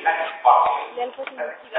الاكتف بارتكل اللي هي الفوتون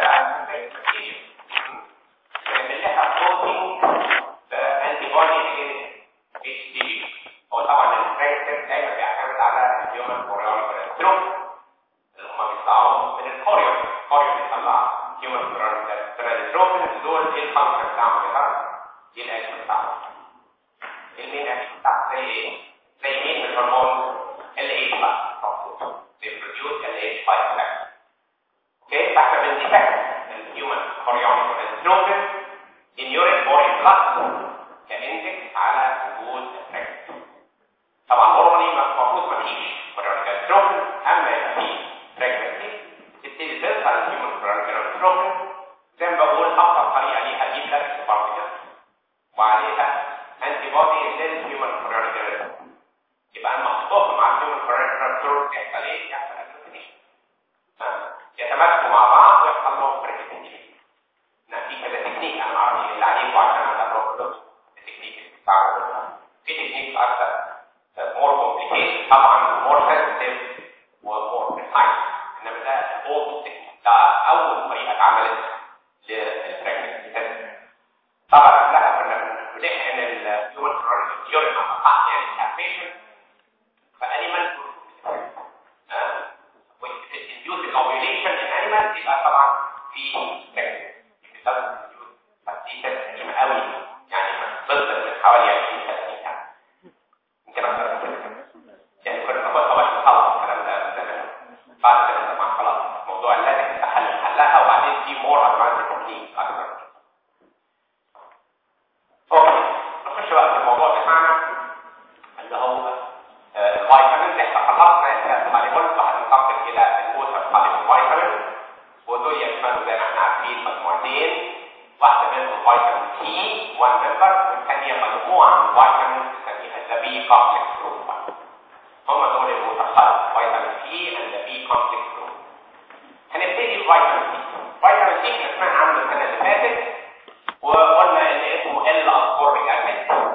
بنعملها بروتين انتي بودي اتش دي هو طبعا الفريكتر دايما بيعتمد على الهيومن كوريونيك تروب اللي هم بيطلعوا من الكوريون الكوريون بيطلع هيومن كوريونيك تروب دول ايه الفانكشن بتاعهم يا ترى؟ ايه الاكشن بتاعهم؟ ايه المين اكشن بتاعهم زي ايه؟ زي مين من الهرمون ال اتش بقى بيبروديوس ال اتش 5 بقى اوكي فاحنا بنديتكت الهيومن كوريونيك تروب in urine or in blood كاندكس على وجود الفريكتر طبعا نورمالي المفروض ما فيش كورونيكال تروفن اما يبقى فيه فريكتنسي تبتدي تظهر الهيومن كورونيكال تروفن زي ما بقول افضل طريقه ليها دي بلاستيك بارتكل وعليها انتي بودي للهيومن كورونيكال يبقى المخطوط مع الهيومن كورونيكال تروفن يحصل ايه؟ يحصل اكتيفيشن يتماسكوا مع بعض ويحصل لهم فريكتنسي في كذا تكنيك انا ما اعرفش اللي عليكم عشان انا بروح التكنيك بتاعه في تكنيك اكثر مور كومبليكيشن طبعا مور سنسيتيف ومور بريسايز انما ده الاولد تكنيك ده اول طريقه اتعملت للبريجنسي تيست طبعا قبلها كنا بنحقن الهيومن كورونيك يورين مع بعض يعني الكابيشن فانيمال وينديوس الاوبيوليشن ان انيمال يبقى طبعا في بريجنسي دي تسليم قوي يعني بصت من حوالي 20 30 سنه يمكن اكثر من كده يعني كنا ناخد طبعا نخلص الكلام ده زمان بعد كده طبعا خلاص موضوع اللازم تحل حلها وبعدين في مور ادفانس تكنيك اكثر اوكي نخش بقى في الموضوع بتاعنا اللي هو الفيتامين احنا خلصنا الهارمون وهننتقل الى الووتر فيتامين ودول يشملوا زي ما احنا عارفين مجموعتين واحدة منهم فيتامين سي 1 ممبر والثانية مجموعة من فيتامين بنسميها ذا بي كومبلكس جروب هم دول المتخلف فيتامين سي اند ذا بي كومبلكس جروب هنبتدي بفيتامين سي فيتامين سي احنا سمعنا عنه السنة اللي فاتت وقلنا ان اسمه ال اسكوربيك اسيد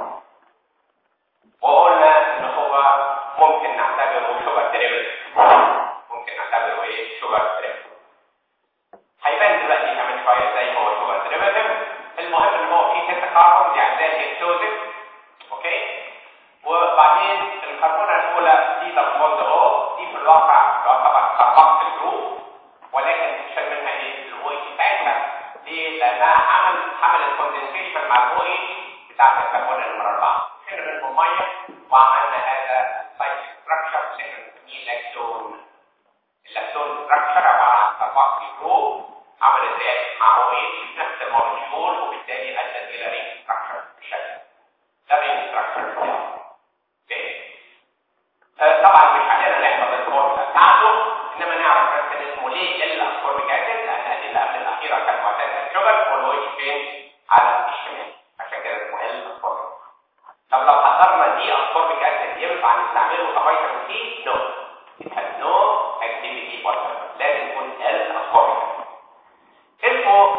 وقلنا ان هو ممكن نعتبره شوجر ديريفيتيف ممكن نعتبره ايه شوجر ديريفيتيف هيبان دلوقتي كمان شويه ازاي هو شوجر ديريفيتيف المهم ان هو فيه ست كربون يعني زي الهيكسوزيك اوكي وبعدين الكربونه الاولى دي دبل او دي في الواقع يعتبر كربون الجروب ولكن تشال منها ايه الاو اتش بتاعتها دي لانها عمل عملت كوندنسيشن مع الاو اتش بتاعت الكربون نمره 4 هنا منهم ميه وعملنا هذا سايت ستراكشر بنسميه لاكتون اللاكتون ستراكشر عباره عن كربون جروب عملت رياكت مع او اتش نفس المولكيول وبالتالي ادت الى رينج ستراكشر بالشكل ده رينج ستراكشر بتاعه اوكي طبعا مش علينا نحفظ الفورمولا بتاعته انما نعرف بس ان اسمه ليه ال اسكوربيك اسيد لان اللي قبل الاخيره كان معتاد الشجر واللي هو فين على الشمال عشان كده اسمه ال اسكوربيك طب لو حضرنا دي اسكوربيك اسيد ينفع نستعمله كفيتامين سي؟ نو it has no activity whatsoever لازم يكون ال اسكوربيك اسمه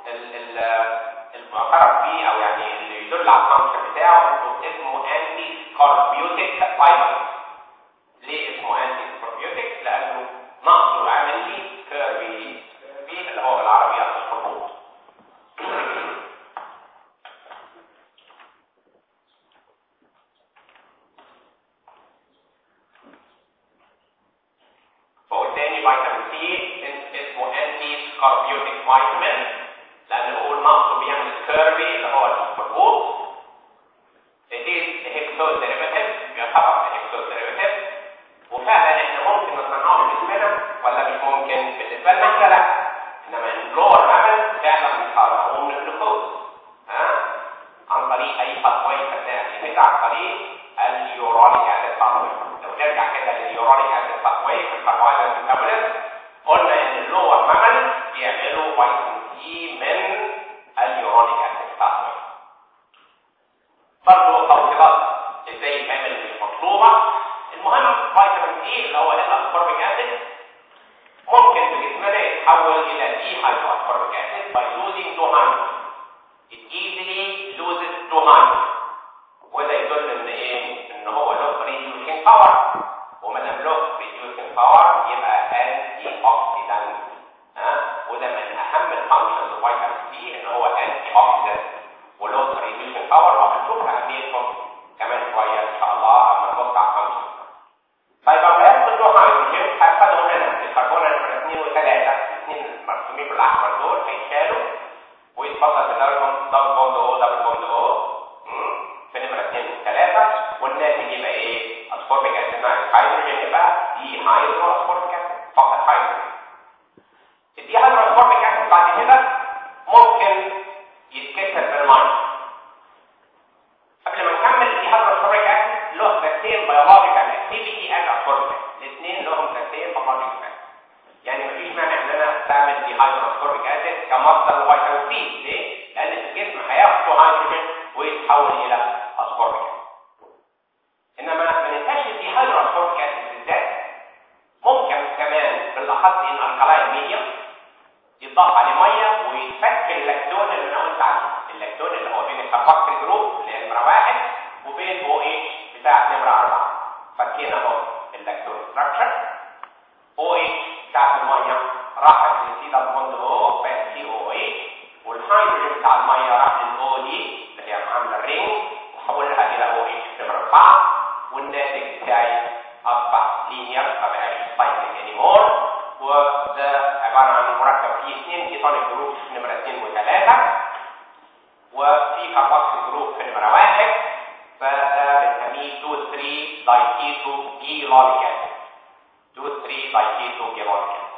المعترف به او يعني اللي يدل على الفانكشن بتاعه اسمه انتي سكوربيوتيك فيتامين ليه اسمه انتي سكوربيوتيك لانه نقصه عامل لي كيربي كيربي اللي هو بالعربي الخطوط فقدامي فيتامين سي اسمه انتي سكوربيوتيك فيتامين لان بقول نقصه بيعمل كيربي اللي هو الخطوط It is a hexose derivative يعتبر hexose derivative وفعلا احنا ممكن نصنعه بجسمنا ولا مش ممكن بالنسبه لنا احنا لا انما اللور مامل فعلا بيصنعوه من الجلوكوز ها عن طريق اي باثوي خدناها كده عن طريق اليورونيك اسيد باثوي لو نرجع كده لليورونيك اسيد باثوي في الكربوهيدرات ميتابوليزم قلنا ان اللور مامل بيعملوا فيتامين سي من اليورونيك اسيد باثوي برضه توصيلات ازاي تعمل المطلوبه المهم فيتامين سي اللي هو الاسكوربيك اسيد ممكن في جسمنا يتحول الى دي هيدرواسكوربيك اسيد by losing دوهان it easily loses دوهان وده يدل ان ايه ان هو له reducing power وما دام له reducing power يبقى anti oxidant اوكسيدنت ولو ريديوشن باور وهنشوف اهميتهم كمان شويه ان شاء الله لما نبص على الفانكشن طيب لما ياخدوا هيدروجين هياخدوا هنا الكربون نمره 2 و3 الاثنين المرسومين بالاحمر دول هيتشالوا ويتفضل تدرجهم دبل بوند او دبل بوند او في نمره 2 و3 والناتج يبقى ايه؟ اسفوربيك اسيد ناقص هيدروجين يبقى دي هيدرو اسفوربيك اسيد فقط هيدروجين الدي هيدرو اسفوربيك اسيد بعد كده ممكن يتكسر بالميه قبل ما نكمل الدي هيدرو اسفوربيك اسيد له تاثير بيولوجيكال اكتيفيتي اند اسفوربيك الاثنين لهم تاثير بيولوجيكال يعني مفيش مانع ان انا استعمل دي هيدرو اسفوربيك اسيد كمصدر فيتامين سي ليه؟ لان الجسم هياخد هيدروجين ويتحول الى اسفوربيك انما ما ننساش الدي هيدرو اسفوربيك اسيد بالذات ممكن كمان بالاخص ان الكلاين ميديا يضاف عليه ميه ويتفك اللاكتون اللي انا قلت عنه اللاكتون اللي هو بين الكاربوكسيل جروب اللي هي نمره واحد وبين او اتش بتاع نمره اربعه فكينا اهو اللاكتون ستراكشر او اتش بتاعت الميه راحت للسي دبل بوند او بقت سي او اتش والهيدروجين بتاع الميه راح للاو دي اللي هي عامله الرينج وحولها الى او اتش نمره اربعه والناتج بتاعي اصبح لينير ما بقاش سايكليك انيمور وده عباره عن مركب فيه اثنين كيتونيك جروب في نمره اثنين وثلاثه وفي كاربوكسيل جروب في نمره واحد فده بنسميه 2 3 دايكيتو جيلونيك اسيد 2 3 دايكيتو جيلونيك اسيد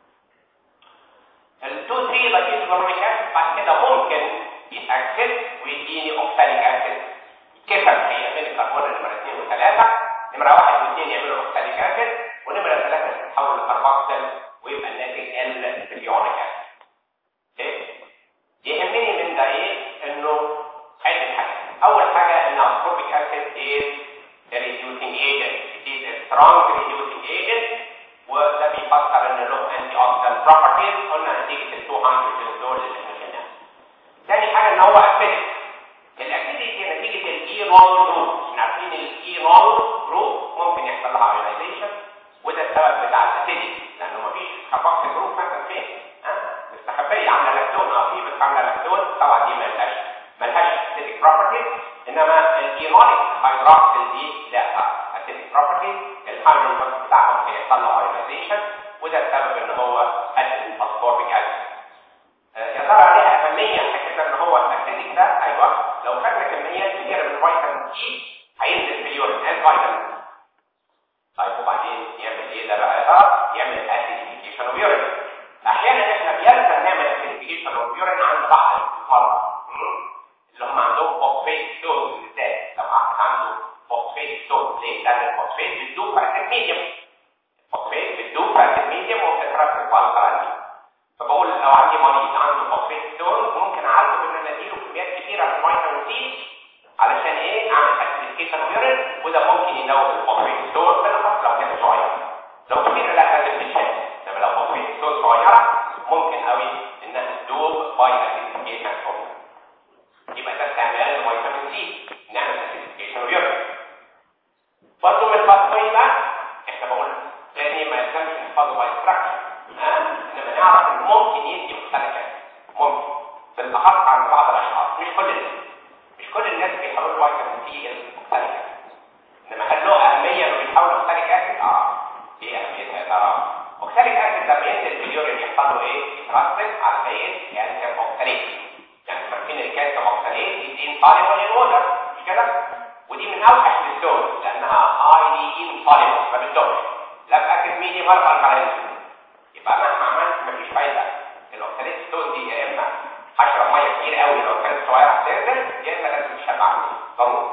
ال 2 3 دايكيتو جيلونيك اسيد بعد كده ممكن يتاكسد ويديني اوكساليك اسيد يتكسر هي بين الكربون نمره 2 و3 نمره واحد واثنين يعملوا اوكساليك اسيد ونمره ثلاثه تتحول لكربوكسيل ويبقى الناتج ال بليونيك اسيد يهمني من ده ايه انه عده حاجات اول حاجه ان ascorbic acid is a reducing agent it is a strong reducing agent وده بيفسر ان له انتي اوكسيدنت بروبرتيز قلنا نتيجه ال 2 هيدروجين دول اللي احنا شلناهم ثاني حاجه ان هو اسيدك الاكتيفيتي نتيجه الاينول جروب احنا عارفين الاينول جروب ممكن يحصل لها ايونايزيشن وده السبب بتاع الاسيديتي لانه مفيش كاربوكسيل جروب مثلا فين ها مستخبيه عامله لاكتون اه في بس عامله لاكتون طبعا دي ملهاش ملهاش اسيديك بروبرتيز انما الايونيك هيدروكسيل دي لا اسيديك بروبرتيز الهيدروجين بتاعهم بيحصل له ايونايزيشن وده السبب ان هو اسيد اسكوربيك اسيد يا ترى ليها اهميه حكايه ان هو الاسيديك ده ايوه لو خدنا كميات كبيره من فيتامين سي هينزل في اليورين الفيتامين طيب وبعدين يعمل ايه ده بقى يا ترى يعمل اسيديفيكيشن اوف يورين احيانا احنا بيلزم نعمل اسيديفيكيشن اوف يورين عند بعض الفقراء اللي هم عندهم فوسفيت ستونز بالذات لو واحد عنده فوسفيت ستونز ليه؟ لان الفوسفيت بتدوب في الميديوم الفوسفيت بتدوب في الميديوم وبتتركب في القلب فبقول لو عندي مريض عنده فوسفيت ستونز ممكن اعالجه بان انا اديله كميات كبيره من فيتامين سي علشان ايه؟ اعمل اسيديفيكيشن اوف يورين وده ممكن يدوب الفوسفيت ستونز بالأخص لو كانت صغيره لو كبيره لا لازم تتشال انما لو فوسفيت ستونز صغيره ممكن قوي انها تدوب باي اسيديفيكيشن اوف يبقى ده استعمال فيتامين سي نعمل اسيديفيكيشن اوف يورين برضه من الباثوي بقى احنا بقول تاني ما يلزمش نحفظه باي ستراكشر ها انما نعرف ان ممكن يدي مختلفات ممكن بالاخص عند بعض الاشخاص مش كل الناس مش كل الناس بيحاولوا فيتامين سي مختلفه انما هل له اهميه انه بيحاول اوكساليك اسيد؟ اه ايه اهميتها يا ترى؟ اوكساليك اسيد لما ينزل في اليورين يحصل له ايه؟ يترسب على بقيه كالسيوم اوكساليت يعني فاكرين الكالسيوم اوكساليت دي انسوليبل ان ووتر مش كده؟ ودي من اوحش الستون لانها هايلي انسوليبل ما بتدوبش لا باكد ميديم ولا بالكالين يبقى مهما عملت مفيش فايده الاوكساليت ستون دي يا اما هشرب ميه كتير قوي لو كانت صغيره هتنزل يا اما لازم تشرب عني ضروري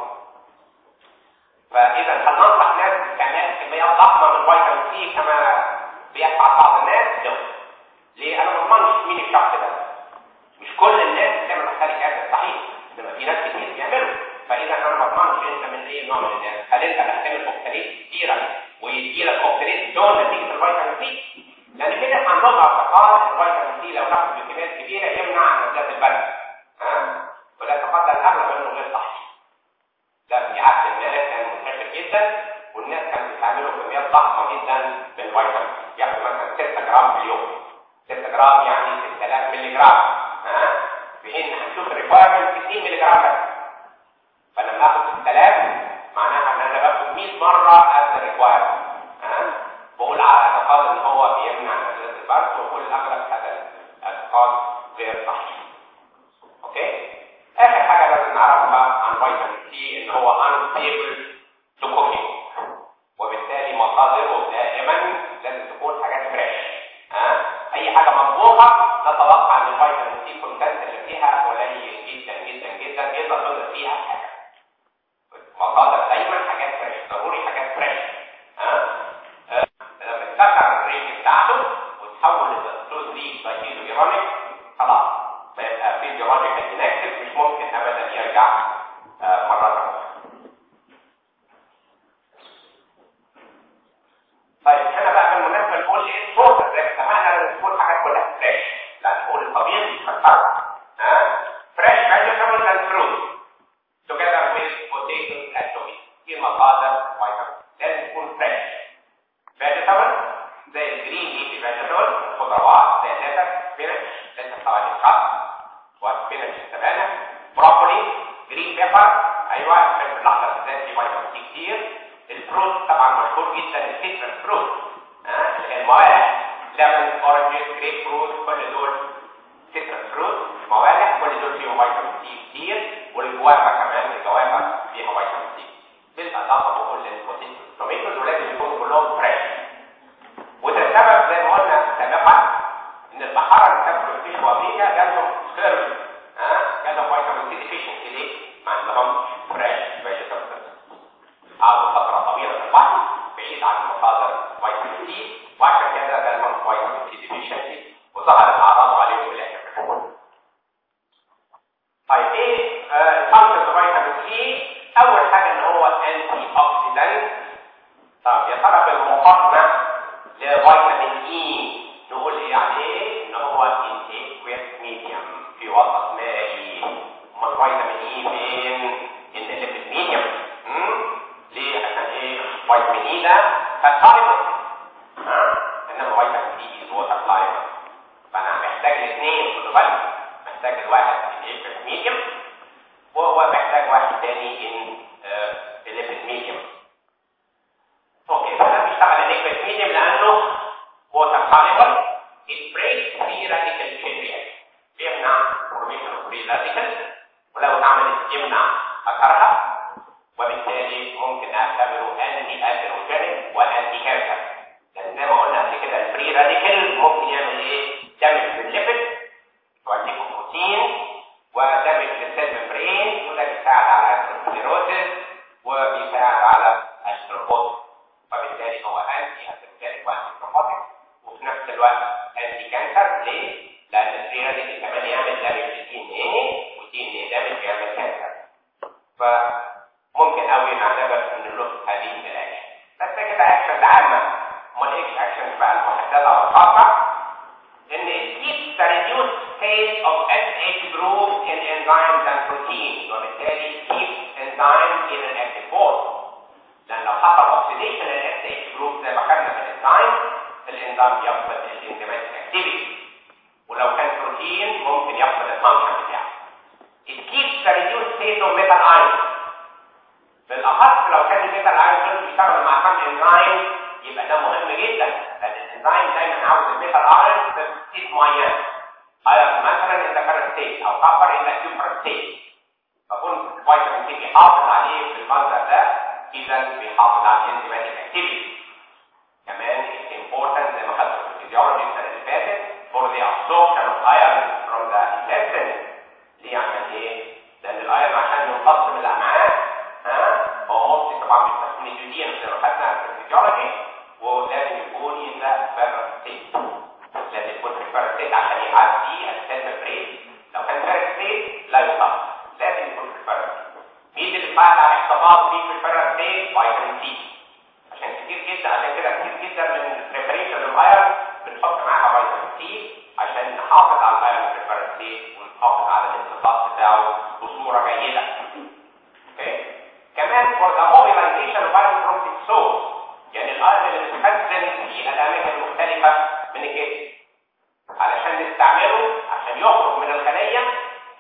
فاذا هل ننصح ناس باستعمال كميات ضخمه من فيتامين سي كما بيفعل بعض الناس؟ لا ليه؟ انا ما اضمنش مين الشخص ده مش كل الناس بتعمل اوكساليك اسيد صحيح انما في ناس كتير بيعملوا فاذا انا ما اضمنش انت من اي نوع من الناس هل انت محتاج اوكساليت كتيرا ويدي لك اوكساليت دون نتيجه الفيتامين سي؟ لان كده احنا عندنا اعتقاد الفيتامين سي لو تاخد بكميات كبيره يمنع نزلات البرد ها؟ والاعتقاد ده الاغلب انه غير صحيح ده في عهد الناس كان منتشر جدا والناس كانوا بيستعملوا كميات ضخمه جدا من الفيتامين ياخدوا مثلا 6 جرام في اليوم 6 جرام يعني 6000 مللي جرام ها في ان هنشوف الريكوايرمنت 60 ملي جرام بس فلما اخد 6000 معناها ان انا باخد 100 مره از ريكوايرمنت ها بقول على اعتقاد ان هو بيمنع نزلات البرد وكل الاغلب هذا الاعتقاد غير صحيح اوكي اخر حاجه لازم نعرفها عن فيتامين سي ان هو unstable to cooking وبالتالي مصادره دائما لازم تكون حاجات فريش ها اي حاجه مطبوخه نتوقع ان الفيتامين سي كونتنت اللي فيها قليل جدا جدا جدا اذا طلع فيها حاجه مصادر دايما حاجات فريش ضروري حاجات فريش ها أه؟ لما تكسر الرينج بتاعته وتحول للدوز دي بايكيزو ايرونيك خلاص بيبقى فيزيولوجيك انكتف مش ممكن ابدا يرجع أه مره ثانيه طيب هنا بقى بالمناسبه نقول ايه الصوت زي ما اتفقنا لازم تكون حاجات كلها فريش لا نقول الطبيعي مش هتفرق ها فريش فيجيتابل اند فروت together with potatoes and tomatoes في مصادر فيتامين لازم تكون فريش فيجيتابل زي الجرين ليفي فيجيتابل الخضروات زي الليتس سبينش لسه طبعا الخس وسبينش السبانخ بروكولي جرين بيبر ايوه الفلفل الاحمر بالذات فيه فيتامين سي كتير الفروت طبعا مشهور جدا السيترس فروت ها اللي هي الموالح ليمون اورنجز جريب فروت كل دول سيترس فروت موالح كل دول فيهم فيتامين سي كتير والجوافه كمان الجوافه فيها فيتامين سي بالاضافه بقول للبوتيتوز ولازم يكونوا كلهم فريش وده السبب زي ما قلنا سابقا ان البحاره اللي بتاكل الفيش وفيها جالهم سكيرم ها جالهم فيتامين سي ديفيشنسي ليه؟ ما عندهمش فريش فيجيتابلز قعدوا فتره طويله في البحر بعيد عن مصادر فيتامين سي وعشان كده جالهم فيتامين سي ديفيشنسي وظهرت اعراض عليهم في الاخر طيب ايه فانكشن فيتامين سي اول حاجه ان هو انتي اوكسيدانت طب يا ترى بالمقارنه لفيتامين اي نقول ايه عليه ان هو انتيكويت ميديوم في وسط مائي امال فيتامين اي فين ان الليبيد ميديوم ليه عشان ايه فيتامين اي ده فات سوليبل ها انما فيتامين اي از ووتر سوليبل فانا محتاج الاثنين خدوا بالك محتاج الواحد انتيكويت ميديوم وهو محتاج واحد تاني ان الليبيد ميديوم اوكي فده بيشتغل الليبيد ميديوم لانه ووتر سوليبل البريك فري راديكال تشين بيمنع فورميشن فري راديكال ولو اتعملت يمنع اثرها وبالتالي ممكن اعتبره انتي اثيروجينيك وانتي كانسر لان زي ما قلنا قبل كده الفري راديكال ممكن يعمل ايه؟ دامج في الليبيد واديكم بروتين ودامج للسيل ممبرين وده بيساعد على اثيروسكليروسيس وبيساعد على الثرومبوز وبالتالي هو انتي اثيروجينيك وانتي ثرومبوتيك وفي نفس الوقت انتي كانسر ليه؟ لان الفري راديكال كمان يعمل دامج للدي ان ايه والدي ان ايه دامج بيعمل كانسر فممكن قوي نعتبر ان له هذه العلاج بس كده اكشن عامه امال ايه الاكشن بقى المحدده والخاصه ان it keeps the reduced state of SH group in enzymes and proteins وبالتالي keeps enzymes in an active form لان لو حصل oxidation لل SH group زي ما خدنا في الانزيم الانزيم بيفقد الانزيماتيك activity ولو كان بروتين ممكن يفقد الفانكشن بتاعه it keeps the reduced state of metal ions بالاخص لو كان الميتال ايون بيشتغل مع كام انزيم يبقى ده مهم جدا لان الانزيم دايما عاوز الميتال ايون في ستيت معين ايون مثلا ان ذا ستيت او كفر ان سوبر ستيت فكون فيتامين سي بيحافظ عليه بالمنظر ده اذا بيحافظ على الانزيماتيك اكتيفيتي كمان it's important زي ما خدنا في الفيزيولوجي السنه اللي فاتت for the absorption of iron from the intestine ليه عشان ايه؟ لان الايرون عشان يمتص من الامعاء ها هو مصري طبعا مش من الجديد زي ما خدنا في الفيزيولوجي ولازم يكون يبقى فيرر ستيت لازم يكون في فيرر ستيت عشان يعدي السيل بريد لو كان فيرر ستيت لا يطلق لازم يكون في فيرر مين اللي بيساعد على احتفاظ بيه في الفيرر ستيت فيتامين سي عشان كتير جدا عشان كده كتير جدا من البريبريشن للايرون بنحط معاها فيتامين سي عشان نحافظ على الايرون في الفيرر ستيت ونحافظ على الامتصاص بتاعه بصوره جيده اوكي كمان for the mobilization of iron from its source يعني الايرون اللي بتخزن في الاماكن المختلفه من الجسم علشان نستعمله عشان يخرج من الخليه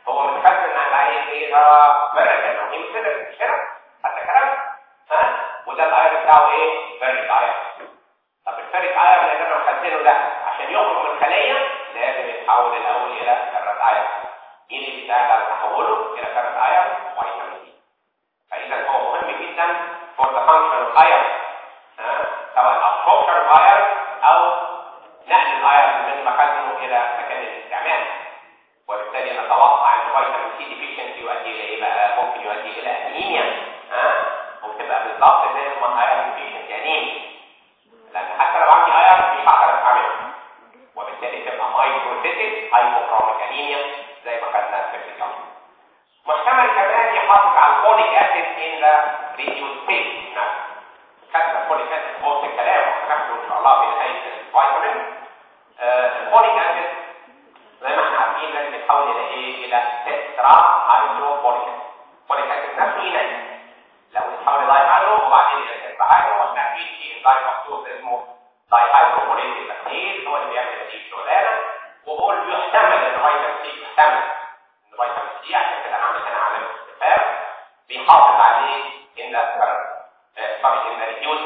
هو متخيل ان العين ايه برد لانه هي كده مش كده حتى كلام ها وده الاير بتاعه ايه برد اير طب الفرد اير اللي انا مخزنه ده عشان يخرج من الخليه لازم يتحول الاول الى فرد اير ايه اللي بيساعد على تحوله الى فرد اير فيتامين دي فاذا هو مهم جدا for the function of iron ها سواء absorption of iron او نقل الايرون من مخزنه الى مكان الاستعمال وبالتالي نتوقع ان فيتامين سي ديفيشنسي يؤدي الى ايه بقى ممكن يؤدي الى انيميا ها وبتبقى بالضبط زي ما ايرون ديفيشنسي انيميا لان حتى لو عندي ايرون مش هقدر استعمله وبالتالي تبقى مايكروسيتيك هايبوكروميك انيميا زي ما خدنا في الفيديو محتمل كمان يحافظ على الفوليك اسيد ان ذا ريديوس ستيت خدنا الفوليك اسيد في وسط الكلام وهناخده ان شاء الله في نهايه الفيتامين الفوليك اسيد زي ما احنا عارفين لازم يتحول الى ايه؟ الى تترا هيدروفوليك اسيد الفوليك اسيد نفسه ينام لو يتحول الى هيدرو وبعدين الى تترا هيدرو واحنا عارفين في انزيم مخصوص اسمه داي هيدروفوليك التحليل هو اللي بيعمل دي الشغلانه وهو اللي يحتمل ان فيتامين سي يحتمل ان فيتامين سي عشان كده عامل هنا علامه استفهام بيحافظ عليه ان سوري ان ريديوس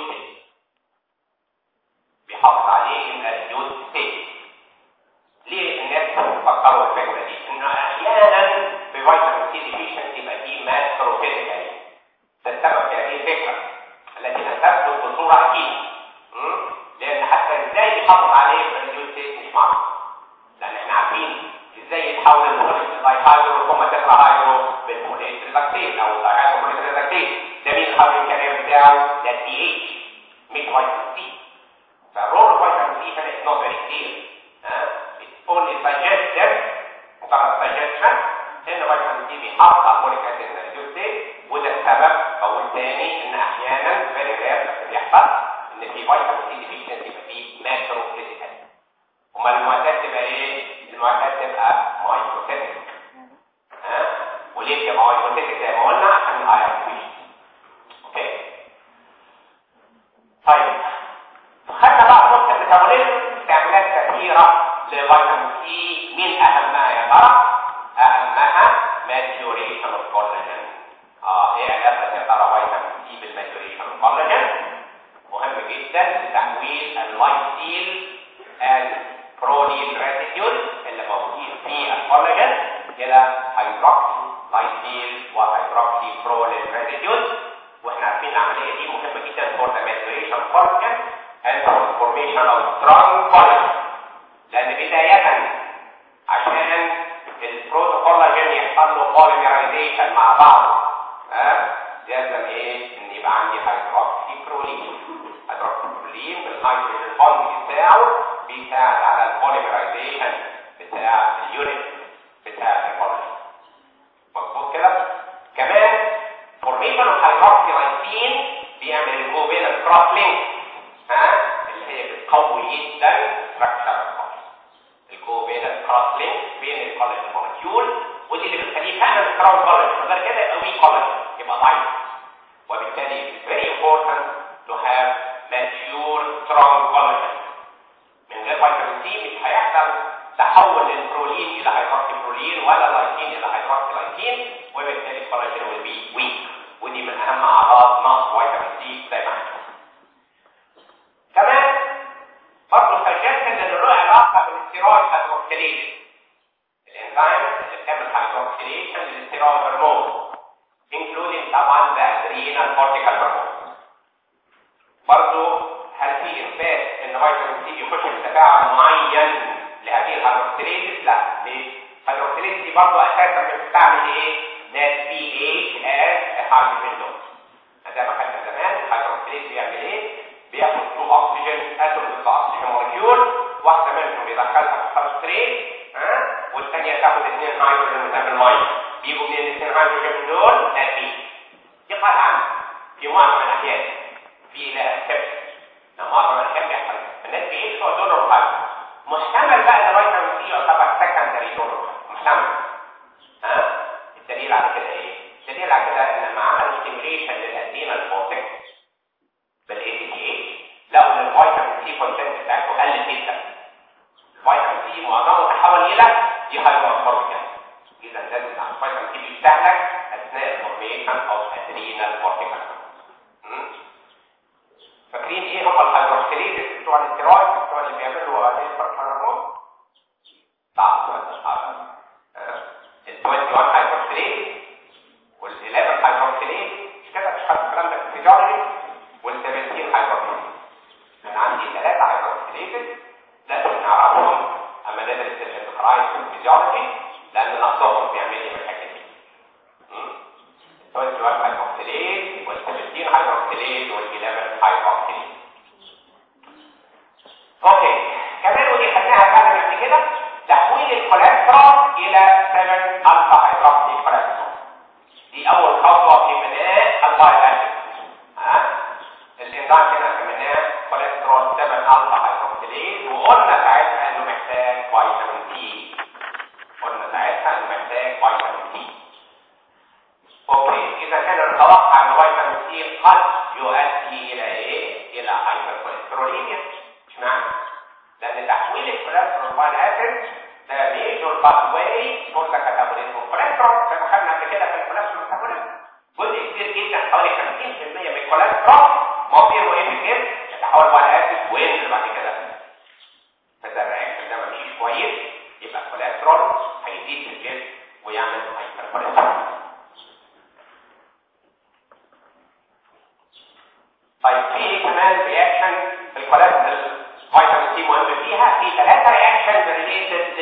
بيحافظ عليه ان ريديوس ستيت ليه الناس بتفكروا الفكره دي؟ انه احيانا في فيتامين سي ديفيشنسي يبقى فيه ماكروفيزيكال ده السبب في هذه الفكره التي لم تثبت بصوره اكيده لان حتى ازاي يحافظ عليه الريديوس ستيت مش معروف لان احنا عارفين ازاي يتحول الفوليك لدايهايدرو ثم تتراهايدرو بالفوليك للاكتين او الدايهايدرو للاكتين ده مين الحرف الكلام بتاعه ده الدي اتش مش فيتامين سي فالرول فيتامين سي هنا is not very clear ها it's only suggested مجرد suggestion ان فيتامين سي بيحافظ على الفوليك اسيد ريديوس وده السبب او الثاني ان احيانا very rare بس بيحصل ان في فيتامين سي ديفيشنسي يبقى في ماكرو فيزيكال امال المعدات تبقى ايه؟ المعدات تبقى مايكروسيتك ها وليه تبقى مايكروسيتك زي ما قلنا عشان الايرون فيش اوكي طيب خدنا بقى نقطه الميتابوليزم استعمالات كثيره لفيتامين سي مين اهمها يا ترى؟ اهمها ماتيوريشن اوف كولاجين اه ايه علاقه يا ترى فيتامين سي بالماتيوريشن اوف كولاجين؟ مهم جدا لتحويل اللايسيل البرولين ريسيديول اللي موجودين في الكولاجين الى هيدروكسي لايسيل وهيدروكسي برولين ريسيديول واحنا عارفين العمليه دي مهمه جدا فور ذا ماتوريشن كولاجين and transformation of strong collagen لان بدايه عشان البروتوكولاجين يحصل له بوليمرايزيشن مع بعض ها لازم ايه ان يبقى عندي هيدروكسي برولين هيدروكسي برولين بالهيدروجين بوند بتاعه بيساعد على البوليمرايزيشن بتاع اليورين بتاع الكولاجين مظبوط كده كمان فورميشن اوف هيدروكسي لايسين بيعمل الجوبين الكروس لينك ها اللي هي بتقوي جدا ستراكشر الجوبين الكروس لينك بين الكولاجين مولكيول ودي اللي بتخليه فعلا سترونج كولاجين غير كده يبقى ويك كولاجين يبقى ضعيف وبالتالي very important to have mature strong collagen من غير فيتامين سي مش هيحصل تحول للبرولين الى هيدروكسي برولين ولا لايسين الى هيدروكسي لايسين وبالتالي الكولاجين will be weak ودي من اهم اعراض نقص فيتامين سي زي ما احنا كمان برضه سجلت ان له علاقه بالاستيرويد هيدروكسيليز الانزيم اللي بتعمل هيدروكسيليشن للاستيرويد هرمون including طبعا the adrenal cortical hormone برضه هل في اثبات ان فيتامين سي بيخش في تفاعل معين لهذه الهيدروكسيليز؟ لا ليه؟ الهيدروكسيليز دي برضه اساسا بتستعمل ايه؟ نات بي اتش از هيدروجين دوز زي ما خدنا زمان الهيدروكسيليز بيعمل ايه؟ بياخد تو اكسجين اتومز اكسجين مولكيول واحده منهم بيدخلها في السبستريت ها والثانيه تاخد اثنين هيدروجين وتعمل ميه بيجوا من الاثنين هيدروجين دول ناتي دي قاعده عامه في معظم الاحيان في لا اكسبشن لما معظم الاحيان بيحصل الناس بيعيش هو دونر وهايبر محتمل بقى ان فيتامين سي يعتبر سكندري دونر محتمل ها الدليل على كده ايه؟ الدليل على كده ان لما عملوا ستيميليشن للادينال كورتكس بالاي تي تي لقوا ان الفيتامين سي كونتنت بتاعته قل جدا الفيتامين سي معظمه تحول الى دي هايدروكسيد اذا لازم الفيتامين دي بيستهلك اثناء الفورميشن او ادرينال كورتيكال فاكرين ايه هم الهيدروكسيليز بتوع الاستيرويد بتوع اللي بيعملوا هذه الهرمون صعب صعب ال 21 هيدروكسيليز وال 11 هيدروكسيليز مش كده مش حاطط الكلام ده في الفيزيولوجي وال 17 هيدروكسيليز انا عندي ثلاثه هيدروكسيليز لازم نعرفهم اما ندرس الانتقرايز في الفيزيولوجي لان نقصهم بيعمل لي مشاكل دي 21 هيدروكسيليز وال 17 هيدروكسيليز وال 11 هيدروكسيليز اوكي كمان ودي خدناها فعلا قبل كده تحويل الكوليسترول الى 7 الفا هيدروكسي كوليسترول دي اول خطوه في بناء البايلاتيك ها الانزيم هنا سميناه كوليسترول 7 الفا هيدروكسيليز وقلنا ساعتها انه محتاج فيتامين دي قلنا ساعتها انه محتاج فيتامين دي اوكي اذا كان نتوقع ان فيتامين دي قد يؤدي الى ايه الى هايبركوليستروليميا اشمعنى لان تحويل الكوليسترول باي اسيد ده ميجور باث واي فور ذا كاتابوليزم اوف كوليسترول زي ما خدنا قبل كده في الكوليسترول ميتابوليزم جزء كبير جدا حوالي 50% من الكوليسترول مصيره ايه في الجسم يتحول باي اسيد وينزل بعد كده فاذا الرياكشن ده مفيش كويس يبقى الكوليسترول هيزيد في الجسم ويعمل هايبركوليسترول طيب في كمان رياكشن في الكوليسترول فيتامين سي مهم فيها في ثلاثة رياكشنز ريليتد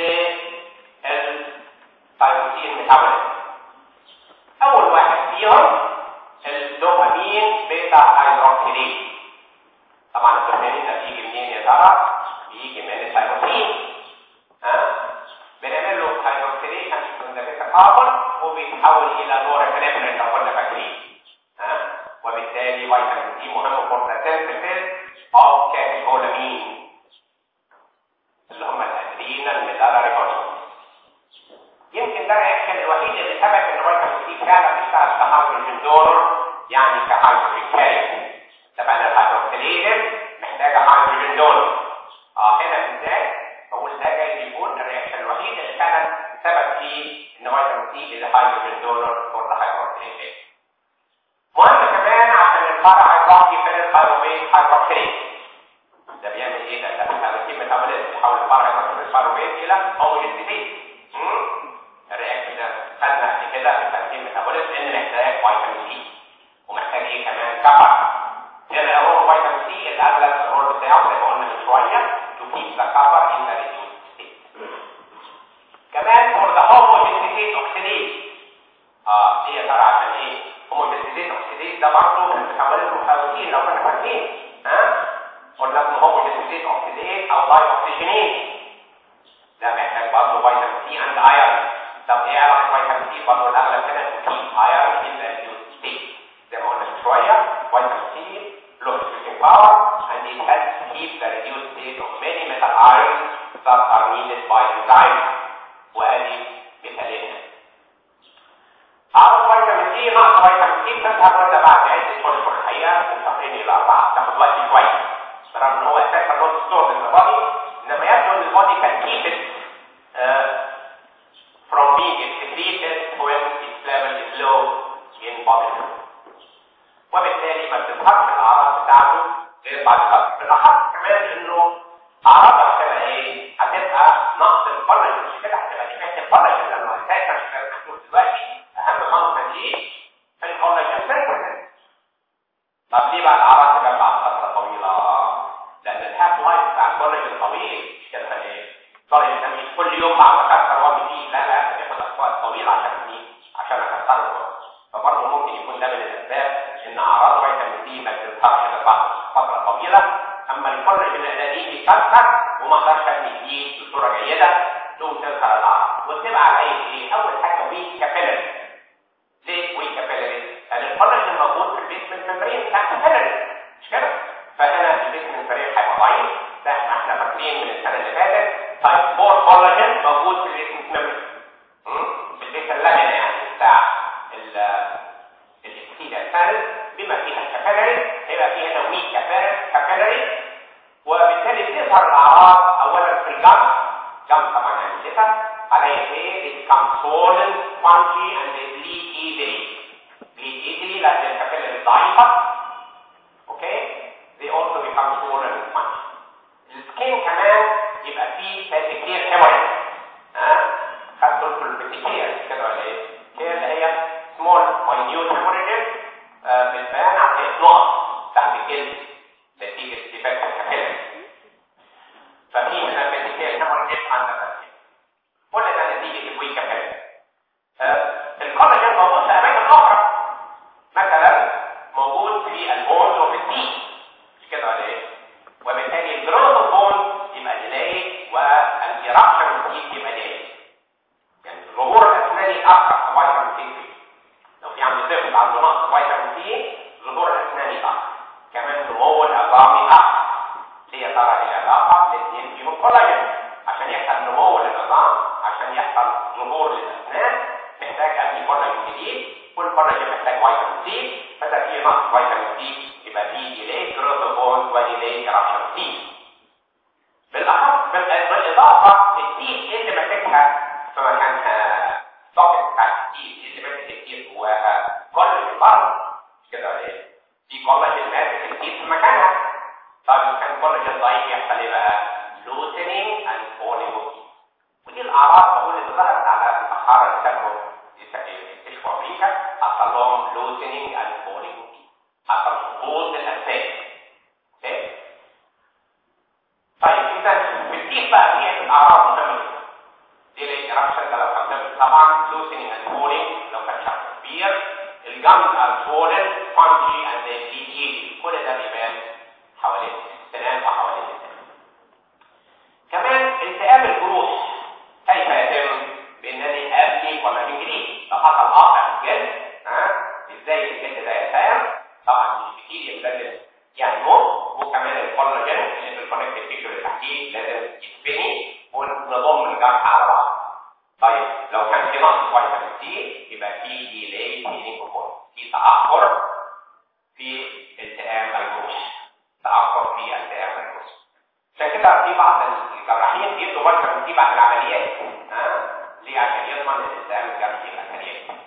للثايروكسين ميتابوليزم أول واحد فيهم الدوبامين بيتا هيدروكسيليز طبعا الدوبامين ده بيجي منين يا ترى؟ بيجي من الثايروكسين ها؟ بنعمل له هيدروكسيليشن من ذا كاربون وبيتحول إلى نورابينفرين لو كنا فاكرين ها؟ وبالتالي فيتامين سي مهم فور ذا سينثيسيس اوف كاتيكولامين اللي هم الادرينال ميدالاري هرمونز يمكن ده الرياكشن الوحيد اللي ثبت ان فيتامين سي فعلا بيشتغل كهيدروجين دونر يعني كهيدروجين كارير طبعا الهيدروكسيليز محتاجه هيدروجين دونر اه هنا ازاي بقول ده جاي يكون الرياكشن الوحيد اللي فعلا ثبت فيه ان فيتامين سي از هيدروجين دونر فور ذا هيدروكسيليز مهم كمان عشان الفرع الرأسي في الفيروبيت هيدروكسيليز ده بيعمل ايه ده؟ ده بيعمل ميتابوليزم يحول الفرع الرأسي في الفيروبيت الى هوموجينيتيز الرياكشن ده خدنا قبل كده في التنظيم ميتابوليزم ان محتاج فيتامين سي ومحتاج ايه كمان كفر هنا هو فيتامين سي الاغلب الرول بتاعه زي ما قلنا من شويه to keep the cover in the reduced state كمان for the homogeneity oxidase اه دي يا ترى عشان ايه؟ هوموجينيتيز اوكسيديز ده برضه في الميتابوليزم الحيواني لو كنا فاكرين ها؟ قلنا اسمه هوموجينيتيز اوكسيديز او داي اوكسيجينيز ده محتاج برضه فيتامين سي اند ايرون طب ايه علاقه فيتامين سي برضه الاغلب كده تكيب ايرون ان ريديوس ستيت زي ما قلنا من شويه فيتامين سي له switching power and it helps keep the reduced state of many metal ions that are needed by enzymes وادي مثالين عرض فيتامين سي نقص فيتامين سي بتظهر قلنا بعد عده اشهر الحقيقه من شهرين الى اربعه تاخد وقت كويس برغم ان هو اساسا نوت ستور in the body انما يبدو ان البادي can keep it uh, from being excreted when its level is low in body وبالتالي ما بتظهرش الاعراض بتاعته غير بعد فتره بالاخص كمان انه اعراضها هتبقى ايه؟ هتبقى نقص الكولاجين مش كده هتبقى دي الكولاجين لانه اساسا مش محسوس دلوقتي اهم خطوه ايه؟ الكولاجين سينثيسيس طب ليه بقى الاعراض تبقى بعد فتره طويله؟ لان الهاف لايف بتاع الكولاجين طويل مش كده ايه؟ الكولاجين ده مش كل يوم بعد اكثر وامي فيه لا لا ده بياخد وقت طويل عشان ايه؟ عشان اكثره فبرضه ممكن يكون ده من الاسباب ان اعراض فيتامين سي ما بتظهرش الا بعد فتره طويله اما الكولاجين القديم بيكسر وما اقدرش ابني جديد بصوره جيده تقوم تظهر الاعراض وتبقى على ايه؟ اول حاجه ويك كابيلاري ليه ويك كابيلاري؟ لان الكولاجين موجود في البيسمنت ممبرين بتاع الكابيلاري مش كده؟ فهنا البيسمنت ممبرين هيبقى ضعيف ده احنا احنا فاكرين من السنه اللي فاتت تايب 4 كولاجين موجود في البيسمنت ممبرين في البيس اللامينا يعني بتاع الاكسيدا سيل بما فيها الكابيلاري هيبقى فيها هنا ويك كابيلاري وبالتالي تظهر الاعراض اولا في الجم جم طبعا يعني الليفر على زي ايه become swollen spongy and they bleed easily bleed easily لان الكابيلاري ضعيفه اوكي they also become swollen and spongy السكين كمان يبقى فيه كتير hemorrhage ها خدتوا في البتيكير كده ولا ايه؟ هي اللي هي small minute hemorrhages آه، بتبان على نقط تحت الجلد نتيجه ديفكت الكابيلاري ففي هنا بتيكير hemorrhages عندنا بس كل ده نتيجه الويك كابيلاري الكولاجين موجود في اماكن اخرى مثلا موجود في البونز وفي التيث مش كده ولا ايه؟ وبالتالي الجروث اوف بون يبقى ديلاي والايرابشن اوف التيث يبقى ديلاي يعني ظهور الاسنان اكثر في فيتامين سي لو في عندي طفل عنده نقص فيتامين سي ظهور الاسنان اكثر كمان نمو العظام اكثر هي ترى هي العلاقه الاثنين فيهم كولاجين عشان يحصل نمو للعظام عشان يحصل ظهور للاسنان محتاج ادي كولاجين جديد كل كولاجين محتاج فيتامين سي فده في نقص فيتامين سي يبقى في ديلي جروث بون وديلي ايرابشن سي بالاخص بالاضافه التيث اللي ماسكها في مكانها سوكت بتاع التيث اللي ماسك التيث جواها كولاجين برضه مش كده ولا ايه؟ في كولاجين ماسك التيث في مكانها طيب اذا كان كولاجين ضعيف يحصل ايه بقى؟ لوتنينج اند فولينج اوف ودي الاعراض بقول اللي ظهرت على الاخاره اللي كانوا يكتشفوا امريكا حصل لهم لوتنينج اند فولينج اوف حصل سقوط الاساس اوكي طيب اذا بتجيب بقى دي الاعراض مهمه جدا دي الايرابشن ده لو كان دبل طبعا لوتنينج اند فولينج لو كان شخص كبير الجمز ار سولن سبونجي اند دي كل ده بيبان حوالين السنان وحوالين السنان كمان التئام الجروح كيف يتم بانني ابني كولاجين جديد لو حصل قاطع في الجلد ها ازاي الجلد ده يتئام طبعا مش كتير لازم ينمو وكمان الكولاجين اللي في الكونكتيف تيشو اللي تحتيه لازم يتبني ونضم الجرح على بعض طيب لو كان في نقص فيتامين سي يبقى في ديلي في في تاخر في التئام الجروح تاخر في التئام الجروح عشان كده في بعض الجراحين بيدوا فيتامين سي بعد العمليات ها ليه عشان يضمن ان الالتئام الجرحي يبقى سريع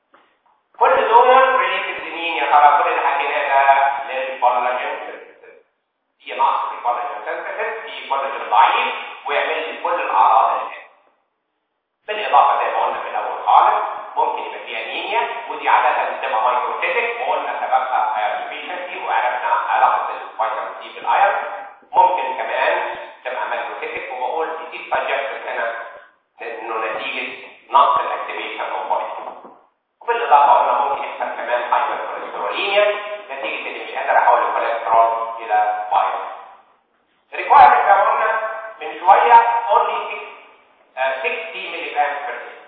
كل دول ريليتد لمين يا ترى كل اللي حكيناه ده للكولاجين في نقص في الكولاجين سنتيسيس في كولاجين ضعيف ويعمل لي كل الاعراض اللي فاتت بالاضافه زي ما قلنا في الاول خالص ممكن يبقى في انيميا ودي عاده بتبقى مايكروتيتك وقلنا سببها ايرون ديفيشنسي وعرفنا علاقه الفيتامين سي بالايرون ممكن كمان تبقى مايكروتيتك وبقول دي سجست هنا انه نتيجه نقص الاكتيفيشن اوف فيتامين وبالاضافه قلنا ممكن يحصل كمان هايبر كوليسترولينيا نتيجه اني مش قادر احول الكوليسترول الى فايبر الريكوايرمنت زي ما قلنا من شويه اونلي 60 ملي جرام بير داي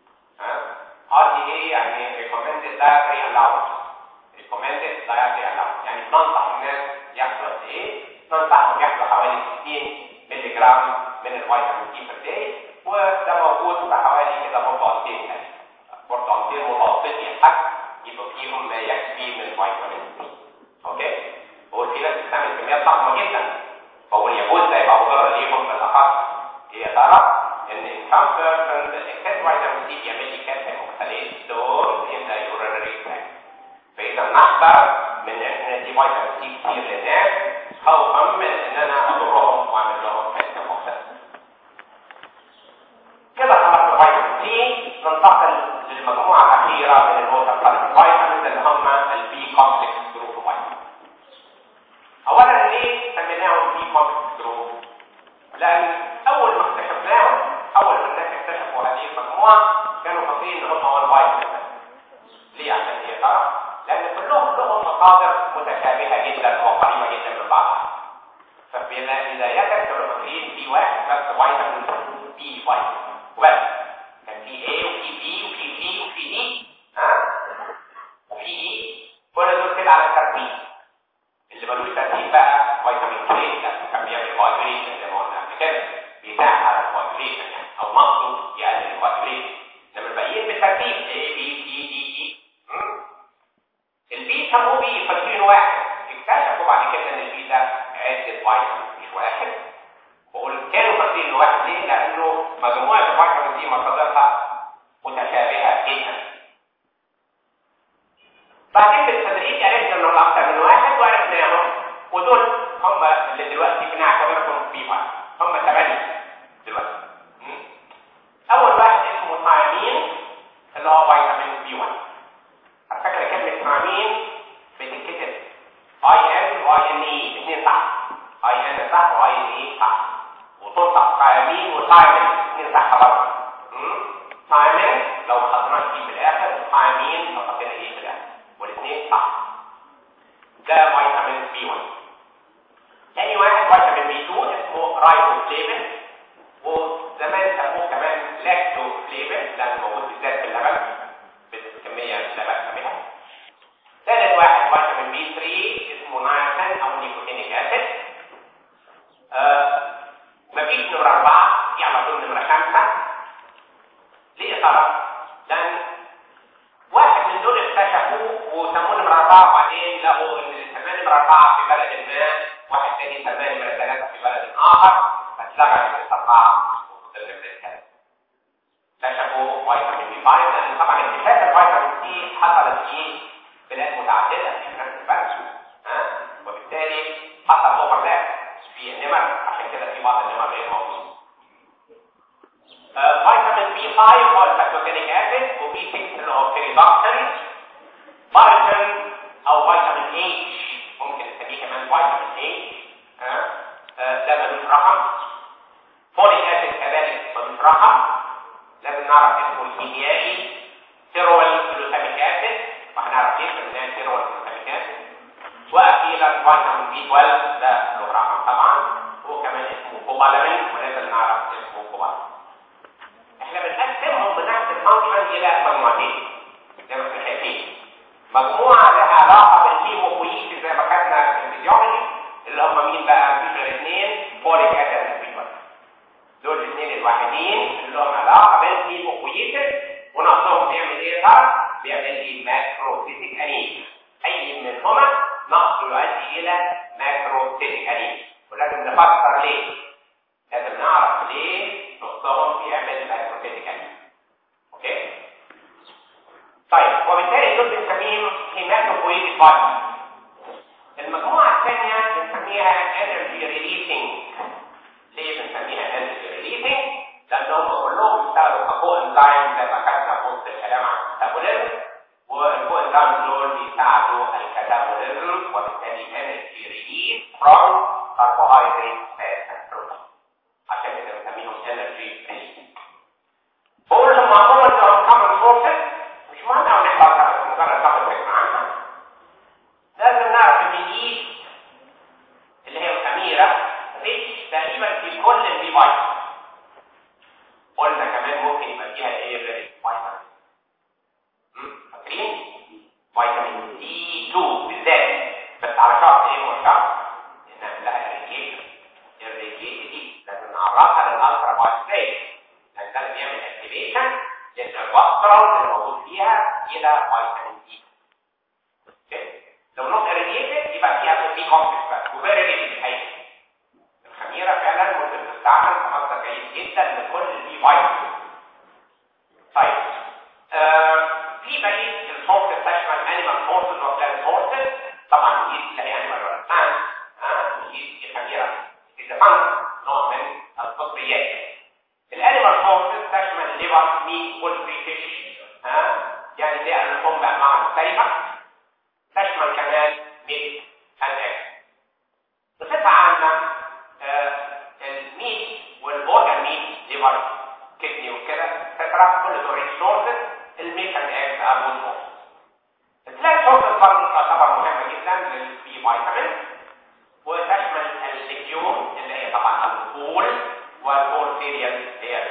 ار دي اي يعني ريكومندد دايتري الاونس ريكومندد دايتري الاونس يعني بننصح الناس ياخدوا قد ايه؟ ننصحهم ياخدوا حوالي 60 ملي جرام من الفيتامين سي بير داي وده موجود في حوالي كده برتقالتين يعني برتقالتين متوسطي الحجم يبقى فيهم ما يكفي من الفيتامين سي اوكي؟ هو في ناس بتعمل كميات ضخمه جدا فهو يجوز ده يبقى مضر ليهم بالاخص هي ترى ان in some persons the excess vitamin C بيعمل لي كالسيوم اوكساليت ستور in the urinary tract فاذا نحذر من ان احنا ندي فيتامين سي كتير للناس خوفا من ان انا اضرهم واعمل لهم كالسيوم اوكساليت كده خلصنا فيتامين سي ننتقل للمجموعه الاخيره من الووتر سوليبل فيتامينز اللي هم البي كومبلكس جروب فيتامينز اولا ليه سميناهم بي كومبلكس جروب لان اول ما اكتشفناهم اول ما الناس اكتشفوا هذه المجموعه كانوا فاكرين ان هم هو الفيتامين ليه عشان هي ترى لان كلهم لهم مصادر متشابهه جدا وقريبه جدا من بعضها فبدايه كانوا فاكرين في واحد بس فيتامين بي فيتامين وبس كان في A وفي B وفي C وفي D ها وفي E كل دول كده على الترتيب اللي ملوش ترتيب بقى فيتامين كي ده كان بيعمل كواجريشن زي ما قلنا قبل كده بيساعد على الكواجريشن يعني او نقصه يقلل الكواجريشن انما الباقيين بالترتيب A B C D E البي سموه بي فاكرين واحد اكتشفوا بعد كده ان البي ده عده فيتامين مش واحد بقول كانوا فاكرين انه واحد ليه؟ لانه مجموعه الفيتامين دي ما ثيامين وثايمين اثنين صح برضه ثايمين لو خدناه فيه في الاخر ثايمين لو خدنا ايه في الاخر والاثنين صح ده فيتامين بي 1 تاني واحد فيتامين بي 2 اسمه رايبوفليفين وزمان سموه كمان لاكتوفليفين لانه موجود بالذات في اللبن بالكميه اللي لبن بها ثالث واحد فيتامين بي 3 اسمه نايسين او نيكوتينيك اسيد آه مفيش نمرة أربعة دي على طول نمرة خمسة ليه إثارة؟ لأن واحد من دول اكتشفوه وسموه نمرة أربعة وبعدين لقوا إن اللي سماه نمرة أربعة في بلد ما واحد تاني سماه نمرة ثلاثة في بلد آخر فاتلغى نمرة أربعة وفضل نمرة ثلاثة اكتشفوا فيتامين بي 5 لأن طبعا اكتشاف الفيتامين سي حصلت في بلاد متعددة في نفس البلد ها وبالتالي حصل اوفرلاب في النمر عشان كده في بعض النمر غير موجود فيتامين بي 5 هو الباكتوجينيك اسيد وبي 6 اللي هو بيريدوكسين فيتامين او فيتامين اتش ممكن نسميه كمان فيتامين اتش ده ملوش رقم فوليك اسيد كذلك ملوش رقم لازم نعرف اسمه الكيميائي تيرول جلوتاميك اسيد وهنعرف ليه سميناه تيرول جلوتاميك اسيد واخيرا فيتامين بي 12 ده له رقم طبعا وكمان اسمه كوبالامين ولازم نعرف اسمه كوبالامين احنا بنقسمهم بنفس الفانكشن الى مجموعتين زي ما احنا شايفين مجموعه لها علاقه بالهيموبويتس زي ما خدنا في الفيزيولوجي اللي هم مين بقى مفيش غير اثنين فوليك اسيد وبي دول الاثنين الوحيدين اللي لهم علاقه بالهيموبويتس ونقصهم بيعمل ايه صار بيعمل لي ماكروسيتيك انيميا اي منهما نقص يؤدي الى ماكروسيتيك انيميا ولازم نفكر ليه لازم نعرف ليه نقصهم بيعمل ماكروسيتيك انيميا اوكي طيب وبالتالي دول بنسميهم هيماتوبويتيك بودي المجموعه الثانيه بنسميها انرجي ريليسنج ليه بنسميها انرجي ريليسنج لانهم كلهم بيشتغلوا ككو انزايم زي ما خدنا في وسط الكلام عن الكتابوليزم والكو انزايم دول بيساعدوا الكتابوليزم وبالتالي انرجي ريليز فروم كربوهيدرات فات اند بروتين عشان كده بنسميهم انرجي ريليسنج بقول لهم عموما انهم كومن سورسز مش مهم او نحفظها بس مجرد ناخد فكره عنها لازم نعرف ان الايد اللي هي الخميره ريتش تقريبا في كل الفيتامين قلنا كمان ممكن يبقى فيها ايه غير الفيتامين فاكرين فيتامين دي 2 بالذات بس على شرط ايه هو الشرط ان لها اريجيشن الاريجيشن دي لازم نعرفها للالترا بايوستيت لان ده بيعمل اكتيفيشن للكوليسترول اللي موجود فيها الى فيتامين دي لو نوت اريجيشن يبقى فيها في كومبلكس بس وغير اريجيشن الحقيقه الخميره فعلا ممكن تستعمل كمصدر جيد جدا لكل البي فيتامين طيب آه في بقيه السورسز تشمل انيمال سورسز وبلان سورسز طبعا دي تلاقي انيمال ولا بلان اه دي الخميره تتفنن نوع من الفطريات الانيمال سورسز تشمل الليفر ميت بولتري فيش ها يعني دي اللحوم بانواع مختلفه تشمل كمان ميت اند بصفه عامه آه الميت والبورجان ميت ليفر كدني وكده تترك كل دول ريسورسز الميت اند اكس ابو سورس الثلاث سورسز برضه تعتبر مهمه جدا للبي فيتامين وتشمل الليجيوم اللي هي طبعا الفول والفول سيريال هي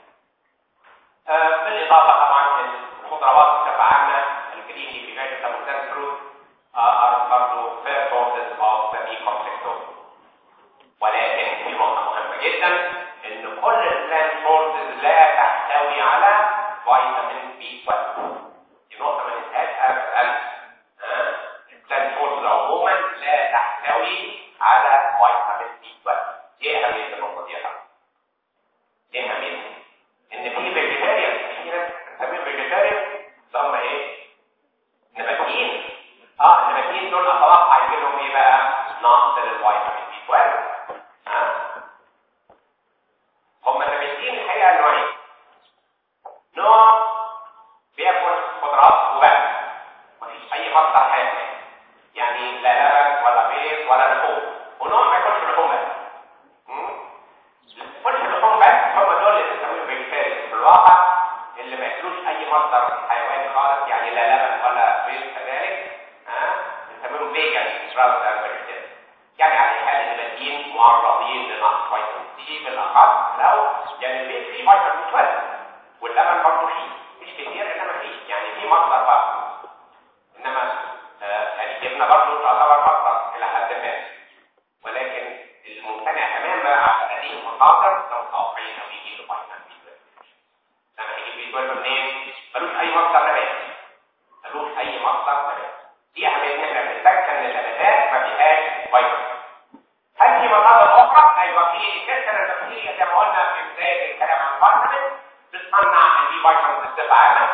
آه بالاضافه طبعا الخضروات بصفه عامه الجرين في فيجيتابل اند فروت ار برضه فير سورسز اوف ذا بي كومبلكس ولكن في نقطة مهمة جدا ان كل البلان سورسز لا تحتوي على فيتامين بي 12 دي نقطة ما ننساهاش ابدا البلان سورسز عموما لا تحتوي على فيتامين بي 12 دي أهمية النقطة دي يا حبيبي دي أهميتها ان في فيجيتاريان في ناس بتسميهم فيجيتاريان اللي هم ايه؟ نباتيين اه النباتيين دول اتوقع يجي لهم ايه بقى؟ نقص للفيتامين بي 12 هم النباتيين الحقيقه نوعين نوع بياكل خضروات وبس مفيش اي مصدر حيواني يعني لا لبن ولا بيض ولا لحوم ونوع ما ياكلش الواقع اللي ما ياكلوش اي مصدر حيواني خالص يعني لا لبن ولا بيض كذلك ها بنسميهم فيجن rather than vegetarian يعني على الحال اللي بادئين معرضين لنقص فيتامين سي بالاخص لو يعني البيض فيه فيتامين 12 واللبن برضه فيه مش كتير انما فيه يعني في مصدر بقى انما آه يعني الجبنه برضه تعتبر مصدر الى حد ما ولكن الممتنع تماما على هذه المصادر لو متوقعين انه يجي له فيتامين بي 12 لما يجي بي 12 منين؟ ملوش اي مصدر نباتي ملوش اي مصدر نباتي دي اهميه ان احنا بنتذكر ان النباتات ما فيهاش فيتامين هل في مصادر اخرى؟ ايوه في السيستم البكتيريا زي ما قلنا في بدايه الكلام عن الفيتامين بتصنع البي فيتامين بصفه عامه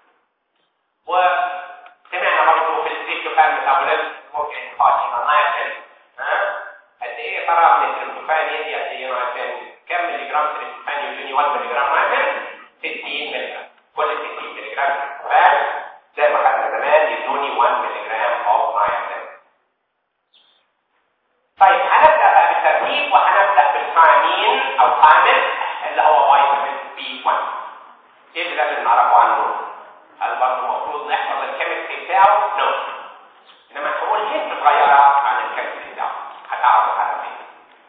وسمعنا برضه في السيستم بتاع الميتابوليزم ممكن خاصه نايتروجين ها قد ايه ترى من التريبتوفان يدي قد ايه نايتروجين كم ملي جرام تريبتوفان يديني 1 ملي جرام نايتروجين 60 ملي جرام كل 60 ملي جرام تريبتوفان زي ما خدنا زمان يدوني 1 ملي جرام اوف نايتروجين طيب هنبدا بقى بالترتيب وهنبدا بالثيامين او ثامن اللي هو فيتامين بي 1 ايه اللي لازم نعرفه عنه؟ هل برضه المفروض نحفظ الكيمستري بتاعه؟ نو انما هقول هنت صغيره عن الكيمستري بتاعه هتعرفوا حاجه فين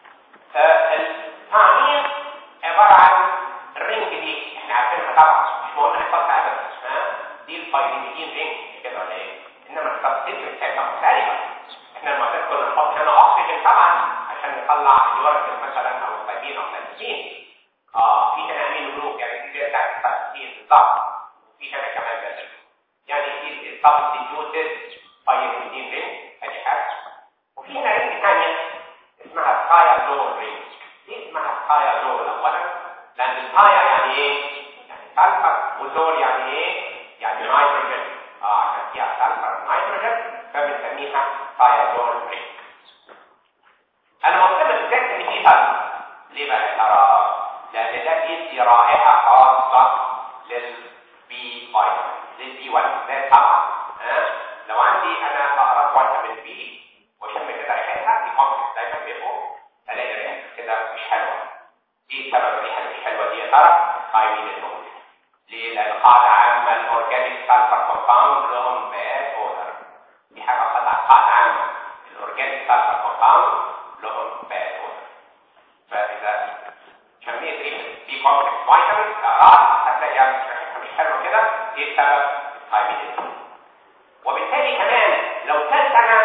الثيامين عباره عن الرينج دي احنا عارفينها طبعا مش مهم نحفظها ابدا ها دي البايريدين رينج كده ولا ايه؟ انما السبستيشن بتاعتها مختلفه احنا المعتاد كنا نحط هنا اكسجين طبعا عشان نطلع اليورين مثلا او الطيبين او الثلاثين اه في هنا امين جروب يعني دي بتاعت التسكين بالظبط وفي هنا كمان بس يعني دي سبستيتيوتد بايريدين رينج ادي حاجه وفي هنا رينج ثانيه اسمها ثايازول رينج دي اسمها ثايازول اولا لان الثايا يعني ايه؟ يعني سلفر وزول يعني ايه؟ يعني نيتروجين اه عشان فيها سلفر نيتروجين فبنسميها ثايازول رينج انا مهتم بالذات ان في فرق ليه بقى يا ترى؟ لان ده بيدي رائحه خاصه للبي فيتامين للبي 1 ده طبعا ها لو عندي انا بقرا فيتامين بي وشم كده ريحتها دي كومبلكس دايما بيبقوا الاقي ريحه كده مش حلوه ايه سبب الريحه مش حلوه دي يا ترى؟ قايمين الموجود ليه؟ لان قاعده عامه الاورجانيك سلفر كومباوند لهم باد اودر دي حاجه قاعده قاعده عامه الاورجانيك سلفر كومباوند لهم باد اودر فاذا شميت ريحه في كومبلكس فيتامين راس هتلاقي ريحتها مش حلوه كده ايه السبب؟ قايمين وبالتالي كمان لو كانت انا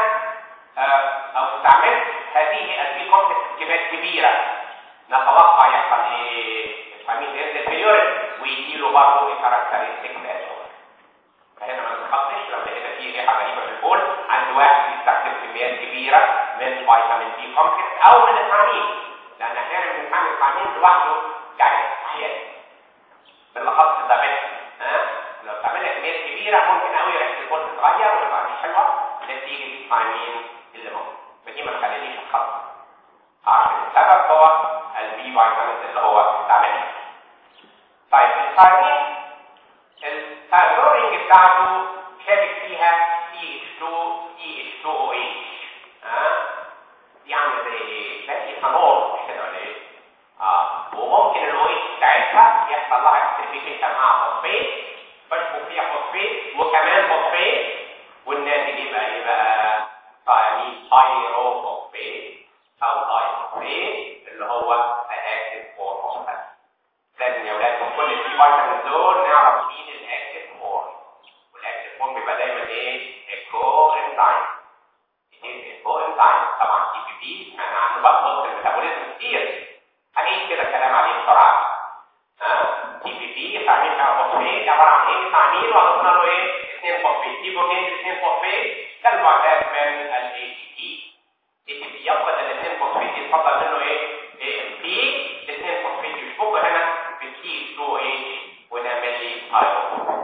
او استعملت هذه البي كومبلكس كميات كبيره نتوقع يحصل ايه؟ الفاميل ينزل في اليورين ويديله برضه كاركترستيك باسول فهنا ما نتخطش لو لقينا فيه ريحه غريبه في البول عند واحد بيستخدم كميات كبيره من فيتامين بي كومبلكس او من الثانيين لان احيانا بنستعمل الثانيين لوحده يعني احيانا بالاخص الدمج ها لو استعملنا كميات كبيره ممكن قوي ريحه البول تتغير وتبقى مش حلوه نتيجه الثانيين اللي موجود فدي ما تخلينيش اتخطى عارف السبب هو البي فيتامين اللي هو استعملها طيب الثانيين الثايرورينج بتاعته شابك فيها CH2 CH2OH ها دي عامله زي ايه؟ زي ايثانول مش كده ولا ايه؟ اه وممكن الاو اتش بتاعتها يحصل لها اكتيفيشن مع فوسفيت بشبك فيها فوسفيت وكمان فوسفيت والناتج يبقى ايه بقى؟ ثايمين بايروفوسفيت او دايفوسفيت اللي هو الاكتيف فورم اوف لازم يا ولاد في كل البي فيتامين دول نعرف مين الاكتيف فورم والاكتيف فورم بيبقى دايما ايه؟ الكو انزايم الكو انزايم طبعا تي بي بي انا عنه بقى نص الميتابوليزم كتير هنعيد كده الكلام عليه بسرعه ها تي بي بي ثامين فوسفيت عباره عن ايه؟ ثامين وضفنا له ايه؟ اثنين فوسفيت دي بروتين اثنين فوسفيت كالمعتاد من الاي تي تي اي تي بي يفقد الاثنين فوسفيت يتفضل منه ايه؟ اي ام بي الاثنين فوسفيت يشبكوا هنا بالتي 2 اتش ونعمل لي ايرون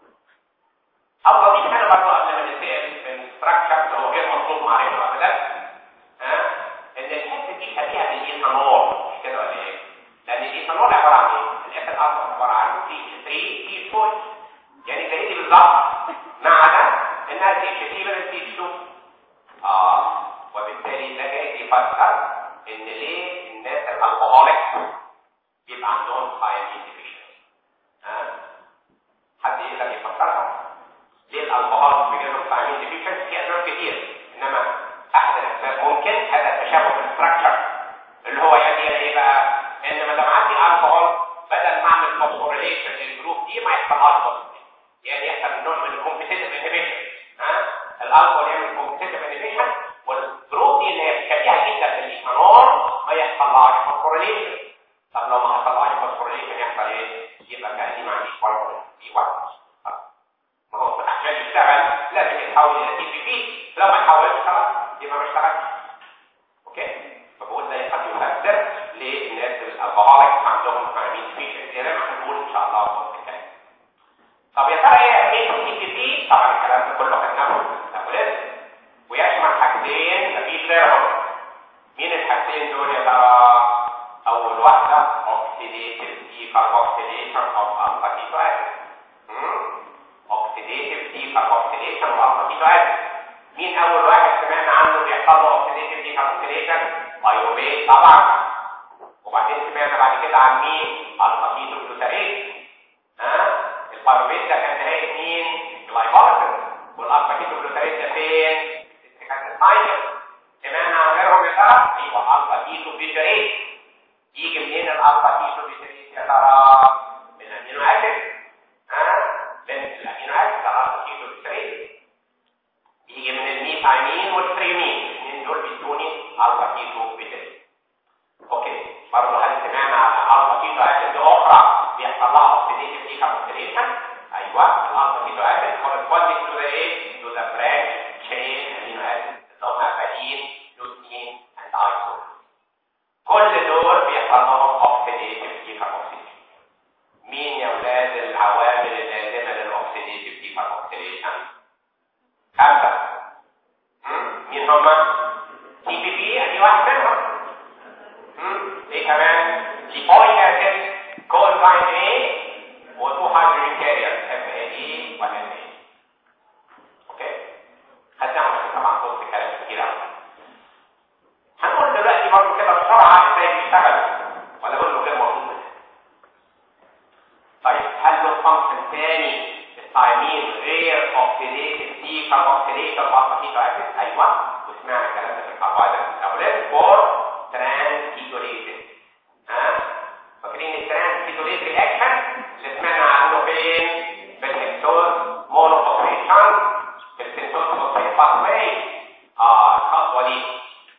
او بضيف انا برضه قبل ما ننتقل من ستراكشر اللي هو غير مطلوب معرفه ابدا ها ان الحته دي شبيهه بالايثانول مش كده ولا ايه؟ لان الايثانول عباره عن ايه؟ الاخر اصلا عباره عن تي 3 تي 4 يعني زي دي بالظبط ما عدا انها تي 3 من تي 2 اه وبالتالي ده جاي يفسر ان ليه الناس الالكوهوليك بيبقى عندهم ثايمين ديفيشنسي بريبريشن للجروب دي ما يحصلهاش بوزيتيف يعني يحصل نوع من الكومبتيتيف انهبيشن ها الالكول يعمل كومبتيتيف انهبيشن والجروب دي اللي هي بتشبيهها جدا بالايثانول ما يحصلهاش فوسفوريليشن طب لو ما حصلهاش فوسفوريليشن يحصل ايه؟ يبقى كان دي ما عنديش فايبر دي واحد ما هو عشان يشتغل لازم يتحول الى تي بي بي لو ما تحولش خلاص يبقى ما اشتغلش اوكي فبقول ده قد يؤثر للناس الالكوهوليك عندهم فاهمين فيشن زي ما هنقول ان شاء الله في الكلام طب يا ترى ايه اهميه التي بي بي طبعا الكلام ده كله خدناه في الميتابوليزم ويشمل حاجتين مفيش غيرهم مين الحاجتين دول يا ترى اول واحده اوكسيديتيف دي كاربوكسيليشن اوف الفا كيتو اوكسيديتيف دي كاربوكسيليشن والفا كيتو مين اول واحد سمعنا عنه بيحصل له اوكسيديتيف دي كاربوكسيليشن بايروبيت طبعا وبعدين سمعنا بعد كده عن مين الفا كيتو جلوتاريت ها البايروبيت ده كان نهايه مين اللايبوليسيس والالفا كيتو جلوتاريت ده فين كانت الساينس سمعنا عن غيرهم يا ترى ايوه الفا كيتو بيتريت يجي منين الالفا كيتو بيتريت يا ترى من الامينو اسيد ها من الامينو اسيد الالفا كيتو بيتريت يجي من الميثايمين والثريمين الاثنين دول بيدوني الفا كيتو بيتريت اوكي برضه هل سمعنا على الفا كيتو اسيد اخرى بيحصل لها اوكسيديتيف ديكاربوكسيليشن ايوه الالفا كيتو اسيد corresponding to the ايه to the branch chain amino acid اللي هم فالين لوتين اند ايسول كل دول بيحصل لهم اوكسيديتيف ديكاربوكسيليشن مين يا ولاد العوامل اللازمه للاوكسيديتيف ديكاربوكسيليشن خمسه مين هم تي بي بي ادي واحد منهم ايه كمان ليبويك اسيد كولفاين ايه و2 هيدروجين كارير اف اي دي وان اي اوكي خدناهم عشان طبعا قلت كلام كتير قوي هنقول دلوقتي برضه كده بسرعه ازاي بيشتغلوا ولا اقول له غير موجود طيب هل له فانكشن تاني الثايمين غير اوكسيديتيف دي كاربوكسيليشن والفا كيتو اسيد ايوه وسمعنا الكلام ده في الكربوهيدرات الاولاني فور ترانس كيتوليتد ها فاكرين الترانس كيتوليت رياكشن اللي سمعنا عنه فين في الهكسوز مونوفوسفيشن في السنتوز فوسفيت باثواي اه الخطوه دي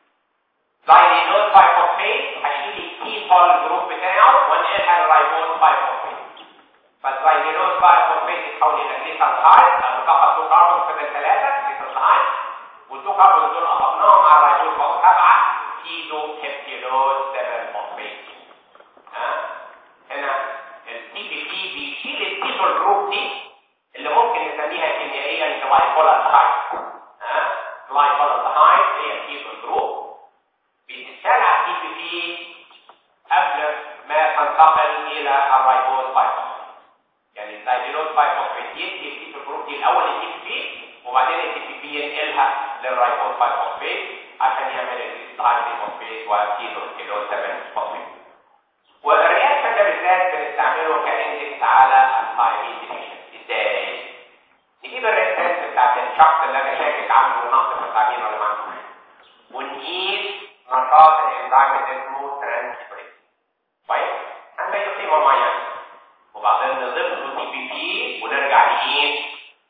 دايلينوز بايفوسفيت هشيل الكيتول جروب بتاعه وانقلها للرايبوز بايفوسفيت فالدايلينوز بايفوسفيت يتحول الى جليسالدهايد لانه فقط تو كاربون في الثلاثه جليسالدهايد والتو كاربون دول اضفناهم على الرايبوز بقوا سبعه كيلو هيبتيلوز 7 فوسفيت ها هنا التي بي بي بيشيل الكيتول جروب دي اللي ممكن نسميها كيميائيا جلايكولالدهايد ها جلايكولالدهايد هي الكيتول جروب بتتشال على التي بي بي قبل ما تنتقل الى الرايبوز بايفوسفيت يعني الدايلينوز بايفوسفيت يدي الكيتول جروب دي الاول التي بي بي وبعدين التي بي بي ينقلها للرايبوز بايفوسفيت عشان يعمل الدايلينوز فوسفيت وكيتو كيلو 7 فوسفيت والرياكشن ده بالذات بنستعمله كاندكس على الثايمين ديفيشن ازاي؟ نجيب الريسبت بتاعت الشخص اللي انا شاكك عنده نقص في الثايمين ولا ما عندوش ونقيس نشاط الانزيم اللي اسمه ترانسفيريز كويس؟ هنلاقي قيمه معينه وبعدين نضيف له تي بي بي ونرجع نقيس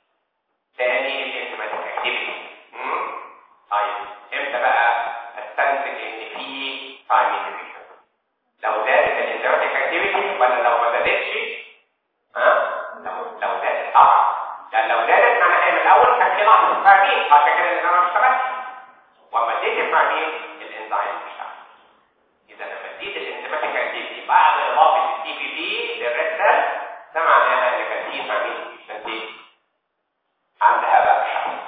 تاني الانزيماتيك اكتيفيتي طيب امتى بقى استنتج ان في ثايمين ديفيشن؟ لو زادت الانزيماتيك اكتيفيتي ولا لو ما زادتش ها لو لو زادت طبعا لان لو زادت معناها من الاول كان في نقص الثايمين عشان كده الانزيم ما بيشتغلش واما تزيد الثايمين الانزيم بيشتغل اذا لما تزيد الانزيماتيك اكتيفيتي بعد اضافه التي بي بي للريد سيل ده معناها ان كان في ثايمين ديفيشنسي عند هذا الشخص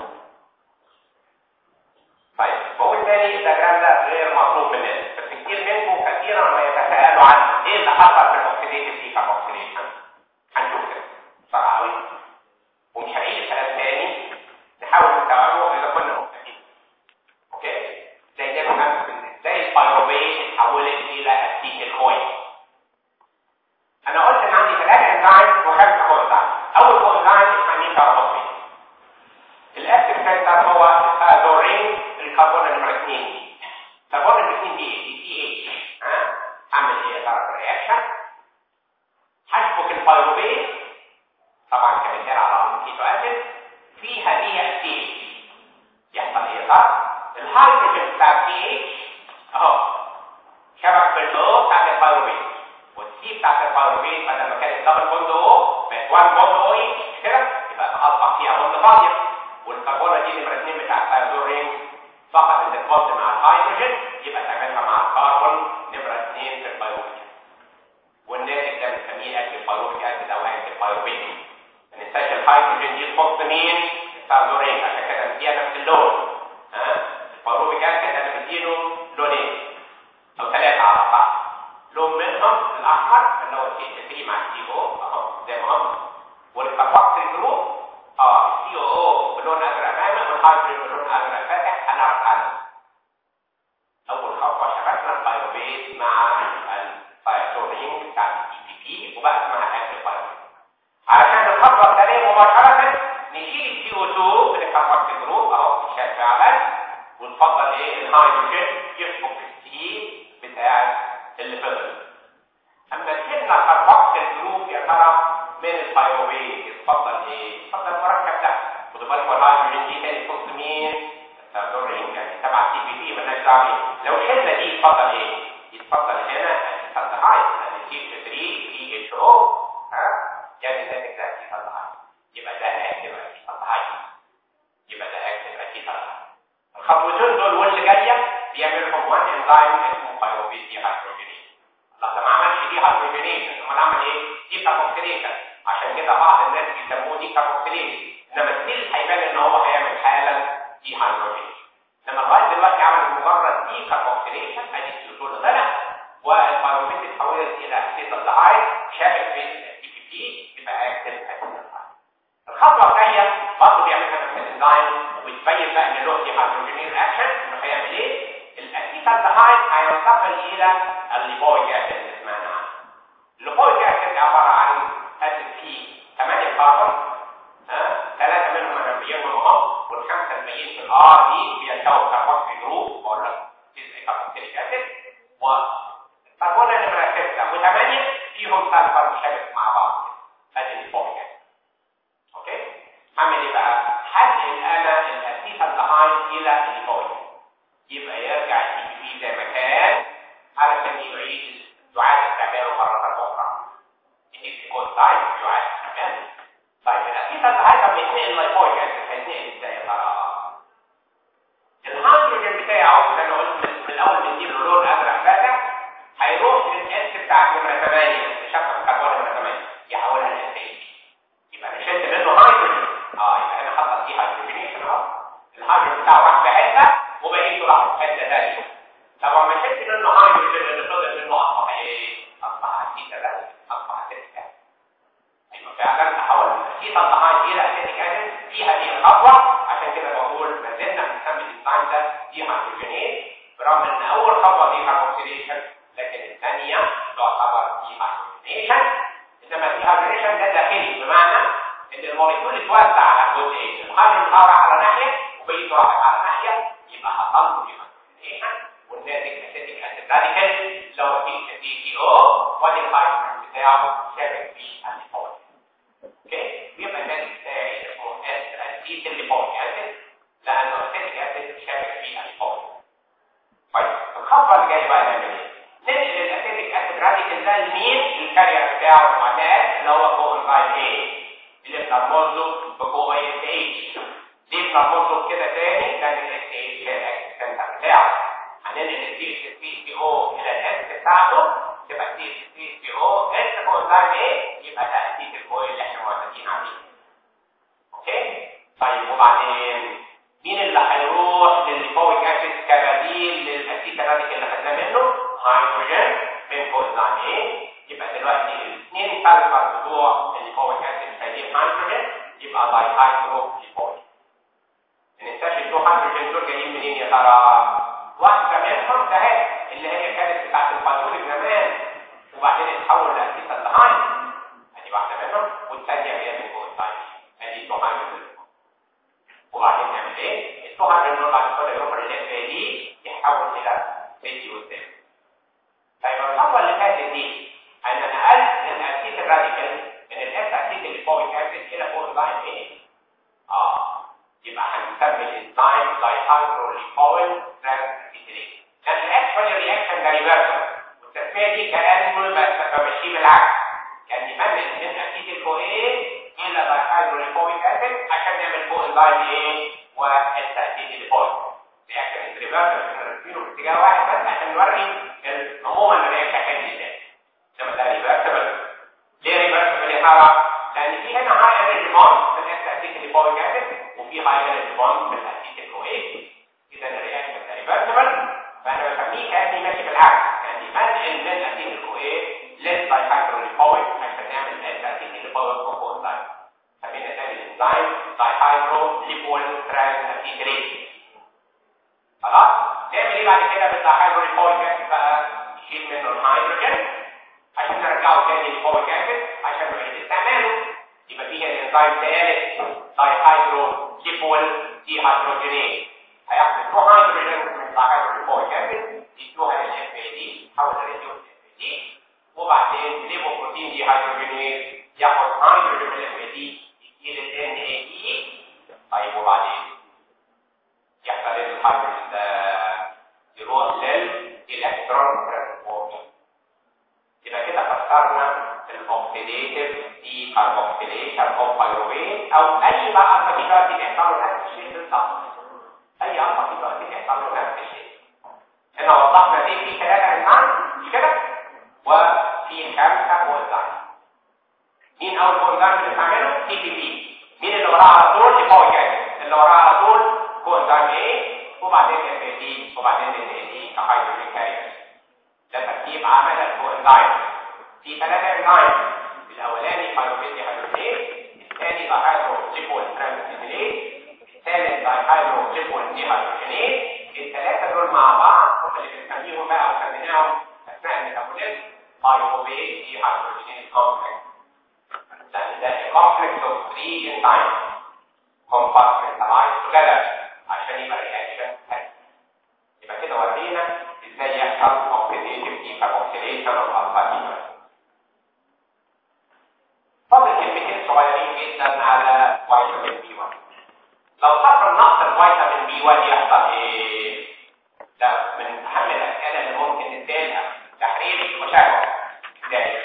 طيب بقول تاني الدياجرام ده غير مطلوب مننا بس كتير منكم كثيرا ما يتساءلوا عن ايه اللي حصل في الاوكسيديتيف ديكاربوكسيليشن هنشوف كده بسرعه قوي ومش هعيد الكلام تاني نحاول نستوعبه اذا كنا مهتمين اوكي زي نفهم ازاي البايروبيت اتحولت الى اسيتيل كوين انا قلت ان عندي ثلاث انزيم وخمس كوانزيم اول كوانزيم اسمه كاربوكسيل الاكتف سنتر هو ازورين الكربون نمرة 2 كربون نمرة 2 دي ايه؟ دي سي اتش ها؟ اعمل ايه يا ترى في الرياكشن؟ هشبك البايروبيت طبعا كمثال على الكيتو اسيد فيها دي اكتيف يحصل ايه صح الهيدروجين بتاع بي اتش اهو شبك في الاو بتاعت البايروبيت والسي بتاعت البايروبيت بدل ما كانت دبل بوند او بقت 1 بوند او اتش كده يبقى اصبح فيها بوند فاضيه والكربونه دي نمره 2 بتاع الثايروين فقدت البوند مع الهيدروجين يبقى تعملها مع الكربون نمره 2 في البايروبيت والناتج ده بنسميه اكل بايروبيك اسيد او اكل بايروبيت ما ننساش الهيدروجين دي تحط مين؟ الثايروين عشان كده نديها نفس اللون ها البايروبيك اسيد انا بديله لونين او ثلاثه على بعض لون منهم الاحمر اللي هو السي 3 مع السي او اهو زي ما هم والكاربوكسيل جروب اه السي او او بلون ازرق غامق والهيدروجين بلون ازرق فاتح هنعرف عنه اول خطوه شبكنا البايروبيت مع الثايروين بتاع الدي بي بي وبقى اسمها اكل بايروبيت علشان الخطوه الثانيه مباشره نشيل السي او 2 من الكاربوكسيل جروب اهو اتشال فعلا ونفضل ايه الهيدروجين يفك السي بتاع اللي فضل اما شلنا الكاربوكسيل جروب يا ترى من البايروبيت يتفضل ايه يتفضل المركب ده خدوا بالكم الهيدروجين دي كانت تخص مين التابورين يعني تبع سي بي بي مالناش دعوه بيه لو شلنا دي يتفضل ايه يتفضل هنا السلدهايد لان سي 3 بي اتش او ها يعني ده كده السلدهايد يبقى ده اكتب السلدهايد يبقى ده اكتب السلدهايد الخطوتين دول واللي جايه بيعملهم وان انزيم اسمه بايروبيت دي هيدروجينيز الله ده ما عملش دي هيدروجينيز امال عمل ايه دي كاربوكسيليشن عشان كده بعض الناس بيسموه دي كاربوكسيليز انما السيل هيبان ان هو هيعمل حالا دي هيدروجينيز انما لغايه دلوقتي عمل مجرد دي كاربوكسيليشن ادي السيوتون طلع والبايروبيت اتحولت الى اسيتالدهايد شابك في الدي بي بي يبقى اكتب اسيتالدهايد الخطوه الثانيه برضه بيعملها نفس الانزيم وبتبين بقى ان له دي هيدروجينيز اكشن انه هيعمل ايه الاسيتالدهايد هينتقل الى الليبويك اسيد اللي سمعنا عنه الليبويك اسيد عباره عن اسيد فيه 8 كربون ها ثلاثه منهم انابيين وهم والخمسه الباقيين في الار دي بيلتقوا كربوكسي جروب بقول لك جزء كربوكسيليك اسيد والكربون نمره 6 و8 فيهم سلفر مشابك مع بعض ادي الليبويك اسيد اوكي اعمل ايه بقى حلل انا الاسيتالدهايد الى الليبويك يبقى يرجع الدي بي زي ما كان علشان يعيد يعاد استعماله مرة أخرى. الدي كود تايم يعاد استعماله. طيب الأسيتالدهايد لما يتنقل لايبويك أسيد هيتنقل ازاي يا ترى؟ الهيدروجين بتاعه زي ما قلت من الأول بنديله لون أزرق فاتح هيروح للإس بتاع نمرة 8 لشبكة الكربون نمرة 8 يحولها لإس اتش يبقى أنا شلت منه هيدروجين اه يبقى أنا حاطط فيه هيدروجينيشن أهو الهيدروجين بتاعه راح في حتة وبقيته راح في حتة ثانية طبعا ما شلت منه هيدروجين اللي فضل منه اصبح ايه؟ اصبح اسيتا ده اصبح اسيتيك اسيد. ايوه فعلا تحول من اسيتا الدهايد الى اسيتيك اسيد في هذه الخطوه عشان كده بقول ما زلنا بنسمي الانزيم ده دي هيدروجينيز برغم ان اول خطوه دي كاربوكسيليشن لكن الثانيه تعتبر دي هيدروجينيشن انما دي هيدروجينيشن ده داخلي بمعنى ان الموليكول اتوزع على جزئين الهيدروجين راح على ناحيه وبقيته راح على ناحيه يبقى حصل له دي هيدروجينيشن والناتج اسيتيك اسيد راديكال لو في دي تي او وادي الهيدروجين بتاعه شابك في الليبويك اوكي يبقى الناتج بتاعي اسمه اس اسيت الليبويك اسيد لانه اسيتيك اسيد شابك في الليبويك طيب الخطوه اللي جايه بقى نعمل ايه؟ ننقل الاسيتيك اسيد راديكال ده لمين؟ الكارير بتاعه المعتاد اللي هو كوبنزايم ايه اللي بنرمز له بكو اي اس اتش ليه بنرمز له كده تاني؟ لان الاس اتش هي الاكسس سنتر بتاعه هننقل الدي سي سي او الى الاس بتاعته تبقى الدي سي سي او اس كوزايم ايه يبقى ده الدي الكويل اللي احنا معتادين عليه اوكي طيب وبعدين مين اللي هيروح للليبويك اسيد كبديل للاسيتا راديكال اللي خدناه منه هيدروجين من كوزايم ايه يبقى دلوقتي الاثنين سلفر بتوع الليبويك اسيد شايلين هيدروجين يبقى داي هيدرو ليبويك ما ننساش التو هيدروجين دول جايين منين يا ترى واحدة منهم ده اللي هي كانت بتاعت الباتوليك زمان وبعدين اتحول لأسيتا الدهاين ادي واحدة منهم والثانية هي من جوه الثانية ادي التوهاين وبعدين نعمل ايه؟ التوهاين دول بعد كده يروح للاف دي يحول الى فيديو قدام طيب الخطوة اللي فاتت دي انا نقلت الاسيت الراديكال في بالعكس يعني نملل من اسيد الكو ايه الى دايهيدروليبويك اسيد عشان نعمل فوق اللاين ايه والتاسيد الفويك رياكشن ريفرس بنرسله في اتجاه واحد بس عشان نوري عموما الرياكشن كان ازاي لما ده ريفرسبل ليه ريفرسبل يا ترى؟ لان في هنا هاي انرجي بوند في الاسيد الفويك اسيد وفي هاي انرجي بوند في الاسيد الكو ايه اذا الرياكشن ده ريفرسبل فانا بسميه كاني ماشي بالعكس يعني منقل من اسيد الكو ايه للدايهيدروليبويك عشان نعمل الاسيد الفويك كومبوزايت سمينا تاني الانزيم دايهيدروليبول ترانس اسيدريز خلاص نعمل ايه بعد كده بالدايهيدروليبويك اسيد بقى نشيل منه الهيدروجين عشان نرجعه تاني للفويك اسيد عشان نعيد استعماله يبقى فيها الانزيم ثالث دايهيدروليبول دي هيدروجينيز هياخد 2 هيدروجين من الدايهيدروليبويك اسيد يدوها للاف اي دي حول الراديو اف اي دي وبعدين ليبوبروتين دي هيدروجينيز ياخد هيدروجين من الاف اي دي يدي للان اي اي طيب وبعدين يحصل الهيدروجين ده يروح للالكترون ترانسبورت يبقى كده فسرنا الاوكسيديتيف دي كاربوكسيليشن اوف بايروفيت او اي بقى الفا دي بيحصل له نفس الشيء بالظبط اي الفا دي بيحصل له نفس الشيء هنا وضحنا دي في ثلاثة انزيم مش كده وفي خمسة كوانزيم مين اول كوانزيم بنستعمله تي بي بي مين اللي وراه على طول الفويك اسيد اللي وراه على طول كوانزيم ايه وبعدين اف اي دي وبعدين ان اي دي كهيدروجين كارير ده ترتيب عمل الكوانزيم في ثلاثة انزيم الاولاني بايروفيت هيدروجين الثاني دايهيدروجيبول ترانسفيريز الثالث دايهيدروجيبول دي هيدروجينيز الثلاثة دول مع بعض هم اللي بنسميهم بقى وسميناهم أثناء الميتابوليزم بايوبيت دي هيدروجينيز كومبلكس لأن ده كومبلكس اوف 3 انزيم compartmentalized together عشان يبقى رياكشن حلو يبقى كده ورينا ازاي يحصل اوكسيديتيف ديكاربوكسيليشن اوف الفا دي فاضل كلمتين صغيرين جدا على فيتامين بي 1 لو حصل نقص الفيتامين بي 1 يحصل ايه؟ ده من اهم الاسئله اللي ممكن نسالها تحرير المشاعر ازاي؟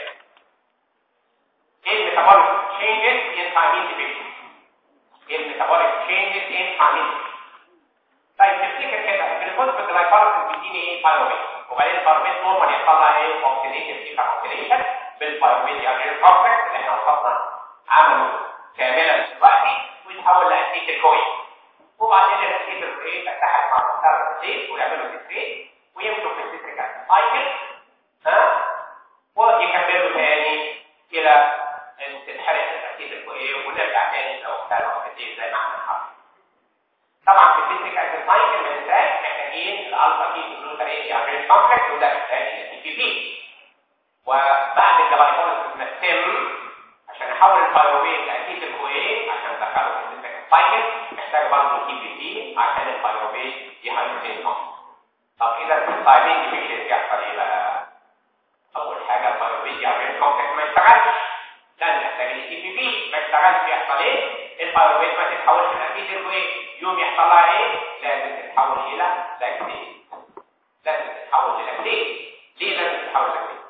ايه الميتابوليك تشينجز ان ثايمين ديفيشن؟ ايه الميتابوليك تشينجز ان ثايمين طيب تفتكر كده الجلوكوز بالجلايكوليسيس بيديني ايه بايروميت وبعدين البايروميت نورمال يحصل لها ايه اوكسيديتيف ديكاربوكسيليشن بالبايروميت يعني الكومبلكس اللي احنا وصفنا عمله كاملا دلوقتي ويتحول لاسيد الكوين وبعدين الاسيد الكوين تتحد مع مختار الزيت ويعملوا تسريت ويمشوا في السيتريك سايكل ها ويكملوا تاني الى ان تتحرق الاسيد الكوين ونرجع تاني لمختار الزيت زي ما احنا حاطين طبعا في السيتريك اسيد سايكل ما ننساش محتاجين الالفا كي جلوتاريت يعني كومبلكس وده محتاج السي بي بي وبعد الجلايكوليسيس ما تتم عشان نحول البايروميت لاسيد الكوين عشان ندخله في السيتريك سايكل محتاج برضه تي بي بي عشان البايروميت يهيدروجين نقص طب اذا في الثايمين ديفيشنسي يحصل ايه بقى؟ اول حاجه البايروميت يهيدروجين كومبلكس ما يشتغلش لان محتاج التي بي بي ما يشتغلش يحصل ايه؟ البايروميت ما تتحولش لاسيد الكوين يوم يحصل لها ايه؟ لازم تتحول الى لاكتيز لازم تتحول للاكتيز ليه لازم تتحول للاكتيز؟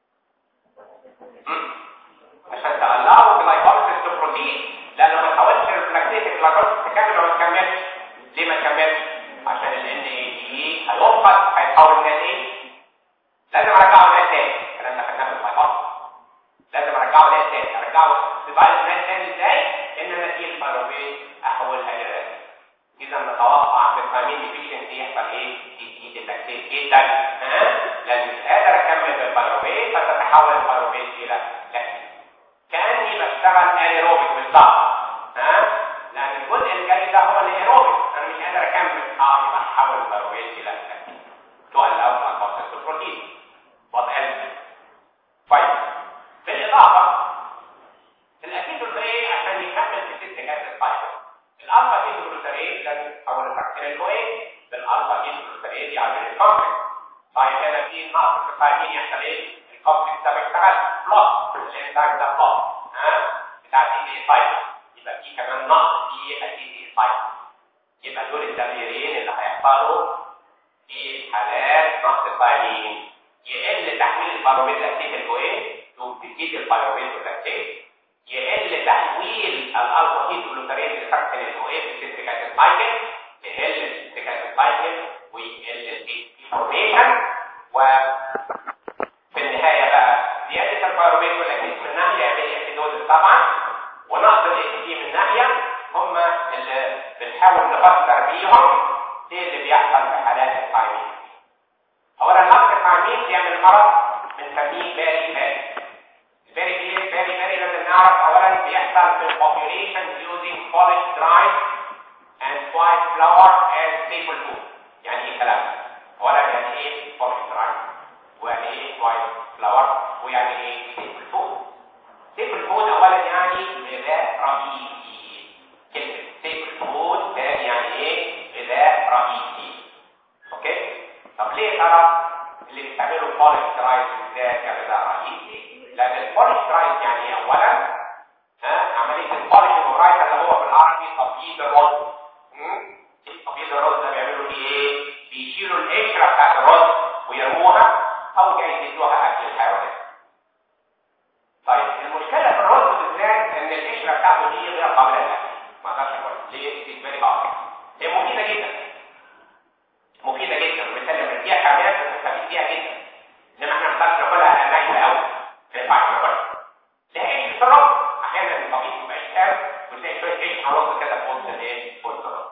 عشان تقلعوا الجلايكوليسيس لبروتين لانه ما تحولش اللاكتيز الجلايكوليسيس تكمل ولا ما تكملش ليه ما تكملش؟ عشان ال ان اي دي هينقص هيتحول الى ايه؟ لازم ارجعه لناس تاني الكلام ده خدناه في الجلايكوليسيس لازم ارجعه لناس تاني ارجعه تبقى لناس تاني ازاي؟ ان انا في الباروبين احولها الى راسي اذا نتوقع بالفامين ديفيشنسي يحصل ايه؟ يزيد اللاكتيز جدا ها؟ لان مش قادر اكمل بالباروبين فتتحول الباروبين الى لاكتيز كاني بشتغل انيروبيك بالظبط ها؟ لان الجزء الجاي ده هو الانيروبيك انا مش قادر اكمل اه يبقى احول الباروبين الى لاكتيز تؤلف عن بوكس البروتين وضع طيب بالاضافه الاسيد الكريم عشان يكمل في ست اسيد فايبر الالفا هيدروجلوتاريز لازم تحول الفاكتورين الكوين بالالفا هيدروجلوتاريز يعمل الكومبلكس طيب هنا في نقص في الفايبين يحصل ايه؟ الكومبلكس ده بيشتغل بلوك الانزيم ده بلوك ها بتاع سي دي فايبر يبقى في كمان نقص في السي دي فايبر يبقى دول التغييرين اللي هيحصلوا في حالات نقص الفايبين يقل تحويل الباروميت لاسيد الكوين تزيد البايروبيت واللاكتيت يقل تحويل الالفا هيت جلوتاريت لفاكتور الاو اف سيتريك اسيد سايكل تقل السيتريك اسيد سايكل ويقل الفورميشن و في النهايه بقى زياده البايروبيت واللاكتيت من ناحيه يعمل اسيدوز طبعا ونقص الاي تي من ناحيه هم اللي بنحاول نفسر بيهم ايه اللي بيحصل في حالات التايمين اولا نقص التايمين بيعمل مرض بنسميه باري باري الباري باري باري باري لازم نعرف اولا بيحصل في البوبيوليشن using polished rice and white flour as staple food يعني ايه الكلام ده؟ اولا يعني ايه polished rice ويعني ايه white flour ويعني ايه staple food staple food اولا يعني غذاء رئيسي كلمه staple food ده يعني ايه غذاء رئيسي اوكي طب ليه ترى اللي بيستعملوا البوليش رايس بالذات كغذاء رئيسي لان البوليش رايس يعني ايه اولا ها عمليه البوليش رايس اللي هو بالعربي تبييض الرز مم؟ تبييض الرز ده بيعملوا فيه ايه بيشيلوا القشره بتاعت الرز ويرموها او جاي يدوها اكل الحيوانات طيب المشكله في الرز بالذات ان القشره بتاعته دي غير قابله للاكل ما اقدرش اقول ليه بالنسبه لي هي مفيده جدا مفيده جدا وبالتالي لما فيها حاجات بنستفيد فيها جدا انما احنا ما نقدرش ناكلها نايمه قوي ما ينفعش ناكلها لها عيش في الرز احيانا الطبيب ما يبقاش كام وتلاقي شويه عيش في الرز كده في وسط الايه؟ في وسط الرز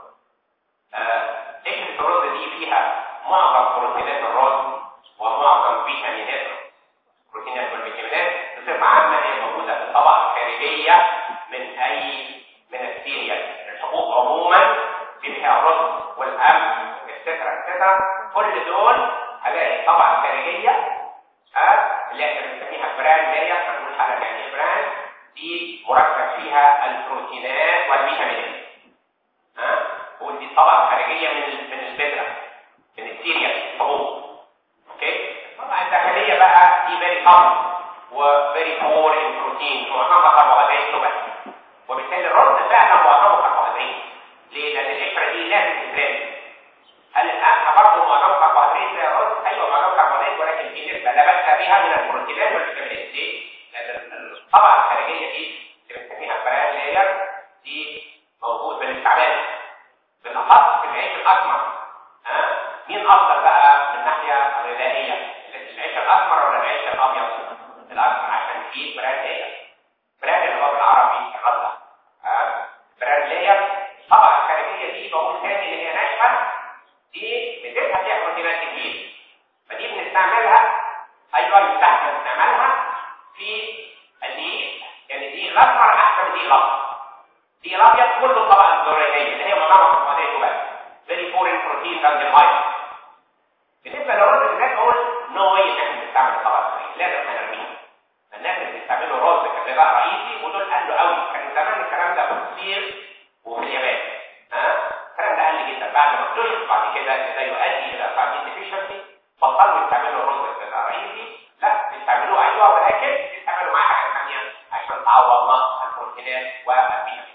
عيش في الرز دي فيها معظم بروتينات الرز ومعظم فيتامينات البروتينات والفيتامينات بصفه عامه هي موجوده في الطبقه الخارجيه من اي من السيريال الحبوب عموما في فيها الرز والقمح اكسترا اكسترا كل دول هلاقي الطبقه الخارجيه ها اللي احنا بنسميها بران ديت هنقول حاجه يعني بران دي مركب فيها البروتينات والفيتامينات ها ودي الطبقه الخارجيه من من البذره من السيريال الحبوب اوكي الطبقه الداخليه بقى دي فيري كومن وفيري بور ان بروتين معظمها كربوهيدرات بس وبالتالي الرز فعلا معظمه كربوهيدرات ليه؟ لان القشره دي لازم تترمي هل القمح برضه معظمه كربوهيدرات زي الرز؟ ايوه معظمه كربوهيدرات ولكن في نسبه لا باس بها من البروتينات والفيتامينات ليه؟ لان الطبقه الخارجيه دي اللي بنسميها بران لاير دي موجود من التعبان بالاخص في العيش الاسمر ها مين افضل بقى من ناحيه غذائيه العيش الاسمر ولا العيش الابيض الاسمر عشان فيه بران لاير بران اللي هو بالعربي الرده ها بران لاير الطبقه الخارجيه دي بقول تاني اللي هي ناشفه دي بتبقى فيها بروتينات كتير فدي بنستعملها ايضا يستحسن نستعملها في الدقيق يعني دي الاسمر احسن من دي الابيض دي الابيض كله الطبقه الذريه اللي هي معظمها كربوهيدرات وبس فيري فورين بروتين اند الايرون بالنسبه للرز بالذات بقول نو واي ان احنا نستعمل الطبقه الذريه لازم نرميها الناس اللي بيستعملوا رز كغذاء رئيسي ودول قالوا قوي كان زمان الكلام ده في الصين وفي اليابان ها الكلام ده قل جدا بعد ما اكتشف بعد كده ان ده يؤدي الى فايتامين ديفيشنسي بطلوا يستعملوا الرز كغذاء رئيسي لا بيستعملوه ايوه ولكن بيستعملوا معاه حاجه ثانيه عشان تعوض نقص البروتينات والفيتامينات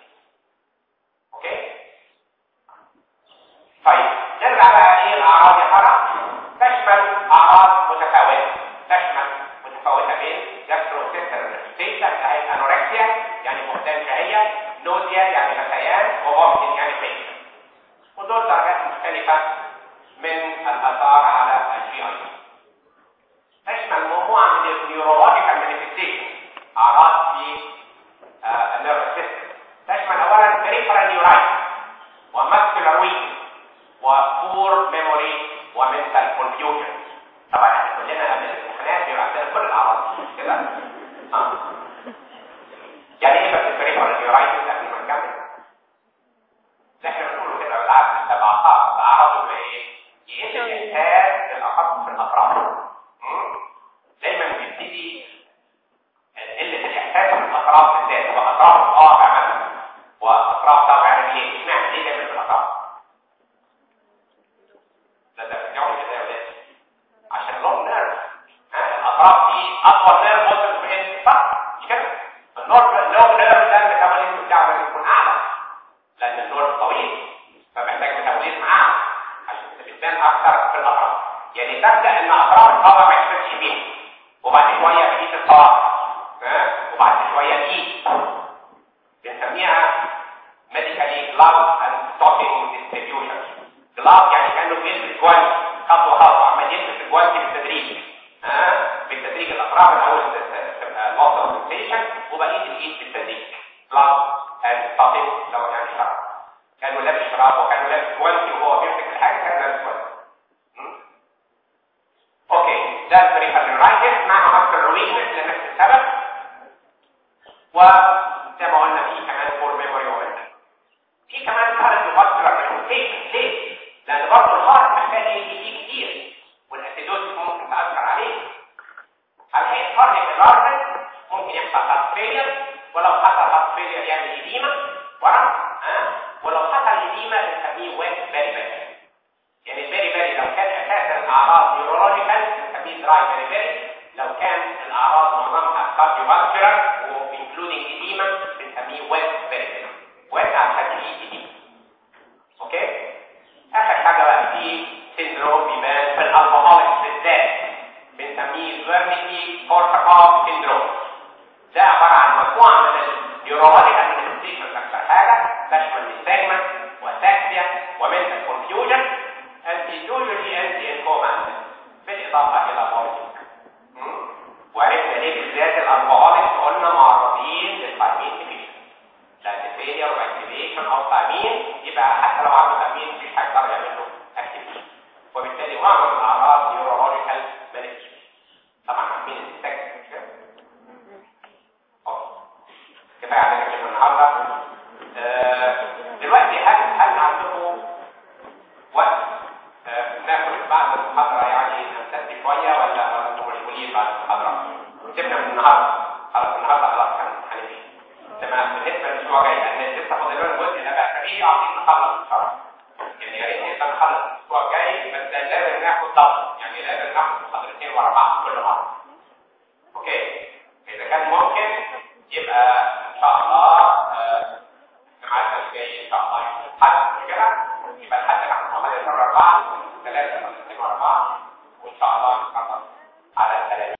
اوكي طيب نرجع بقى ايه الاعراض يا ترى تشمل اعراض متفاوته تشمل متفاوته بين جاستروسيستر ريسبيتيشن اللي انوركسيا يعني فقدان شهيه نوزيا يعني غثيان وفومتنج يعني فيشن ودول درجات مختلفه من الاثار على الجي اي تشمل مجموعه من النيورولوجيكال مانيفستيشن اعراض في النيرفس سيستم تشمل اولا بريفرال نيورايتس وماسكولار ويك وبور ميموري ومنتال كونفيوجن طبعا احنا كلنا قبل الامتحانات بيبقى عندنا كل الاعراض دي كده اه يعني ايه بس البريفرال نيورايتس قبل ما نكمل احنا بنقوله كده بالعكس تبع اعراضه بايه؟ يقل الاحساس بالاخص في الاطراف دايما بيبتدي قله الاحساس في الاطراف بالذات هو اطراف الصابع مثلا واطراف صابع الرجلين اشمعنى ليه دايما في الاطراف؟ ده ده بترجعوا كده يا ولاد عشان لون نيرف الاطراف دي اطول نيرف وصل في الجسم صح؟ مش كده؟ النور اللون نيرف ده الميتابوليزم بتاعه لازم يكون اعلى لان النور طويل فمحتاج ميتابوليزم اعلى عشان بتبان اكثر في الاطراف يعني تبدا ان اطراف الصابع ما يحسش بيها وبعد شويه بقيه الصوابع loss of sensation وبقيه الايد بالتدريج بلس and stopping لو يعني شراب كانوا لابس شراب وكانوا لابس جوانتي وهو بيمسك الحاجه كان لابس جوانتي اوكي ده البريفرنرايتس مع ماستر ويكنس لنفس السبب وزي ما قلنا في كمان فور ميموري ومنتال في كمان كارت فاسكولار مانيفستيشن ليه؟ لان برضه الهارت محتاج اي دي كتير والاسيدوز ممكن تاثر عليه على حين كارنيك الارمنت ممكن يحصل هارت فيلير ولو حصل هارت فيلير يعمل ايديما ورم ها ولو حصل ايديما بنسميه ويت فيري فيري يعني الفيري فيري لو كان اساسا اعراض نيورولوجيكال بنسميه دراي فيري فيري لو كان الاعراض معظمها كارديو فاسكولار وانكلودينج ايديما بنسميه ويت فيري فيري ويت عشان الايديما اوكي اخر حاجه بقى في سيندروم بيبان في الالكوهوليك بالذات بنسميه فيرنيتي كورتاكوف سيندروم ده عباره عن مجموعه من النيورولوجيك ادمنستريشن اكثر حاجه تشمل نستاجما وساكسيا ومنتال كونفيوجن and usually end in coma بالاضافه الى فوميتنج وعرفنا ليه بالذات الالكوهوليك قلنا معرضين للفايمين ديفيشن لان فيلير واكتيفيشن او تامين يبقى حتى لو عنده تامين مفيش حاجه يقدر يعمل له اكتيفيشن وبالتالي معظم الاعراض نيورولوجيكال مانيفستيشن طبعا عارفين السكس مش كده؟ كفايه على كده النهارده آه دلوقتي هل هل عندكم وقت آه ناخد بعد المحاضره يعني نمتد شويه ولا ولا انتم مشغولين بعد المحاضره؟ سيبنا من النهارده خلاص النهارده خلاص هننتهي تمام بالنسبه للاسبوع الجاي لان لسه فاضل لنا الجزء ده بقى كبير عايزين نخلص بسرعه يعني يا ريت نقدر نخلص الاسبوع الجاي بس لازم ناخد ضغط يعني لازم ناخد محاضرتين ورا بعض كل مره اوكي اذا كان ممكن يبقى ان شاء الله آه معانا الجاي ان شاء الله يوم الاحد مش كده يبقى الحد ناخد محاضرتين ورا بعض ثلاثه محاضرتين ورا بعض وان شاء الله نخلص على الثلاثه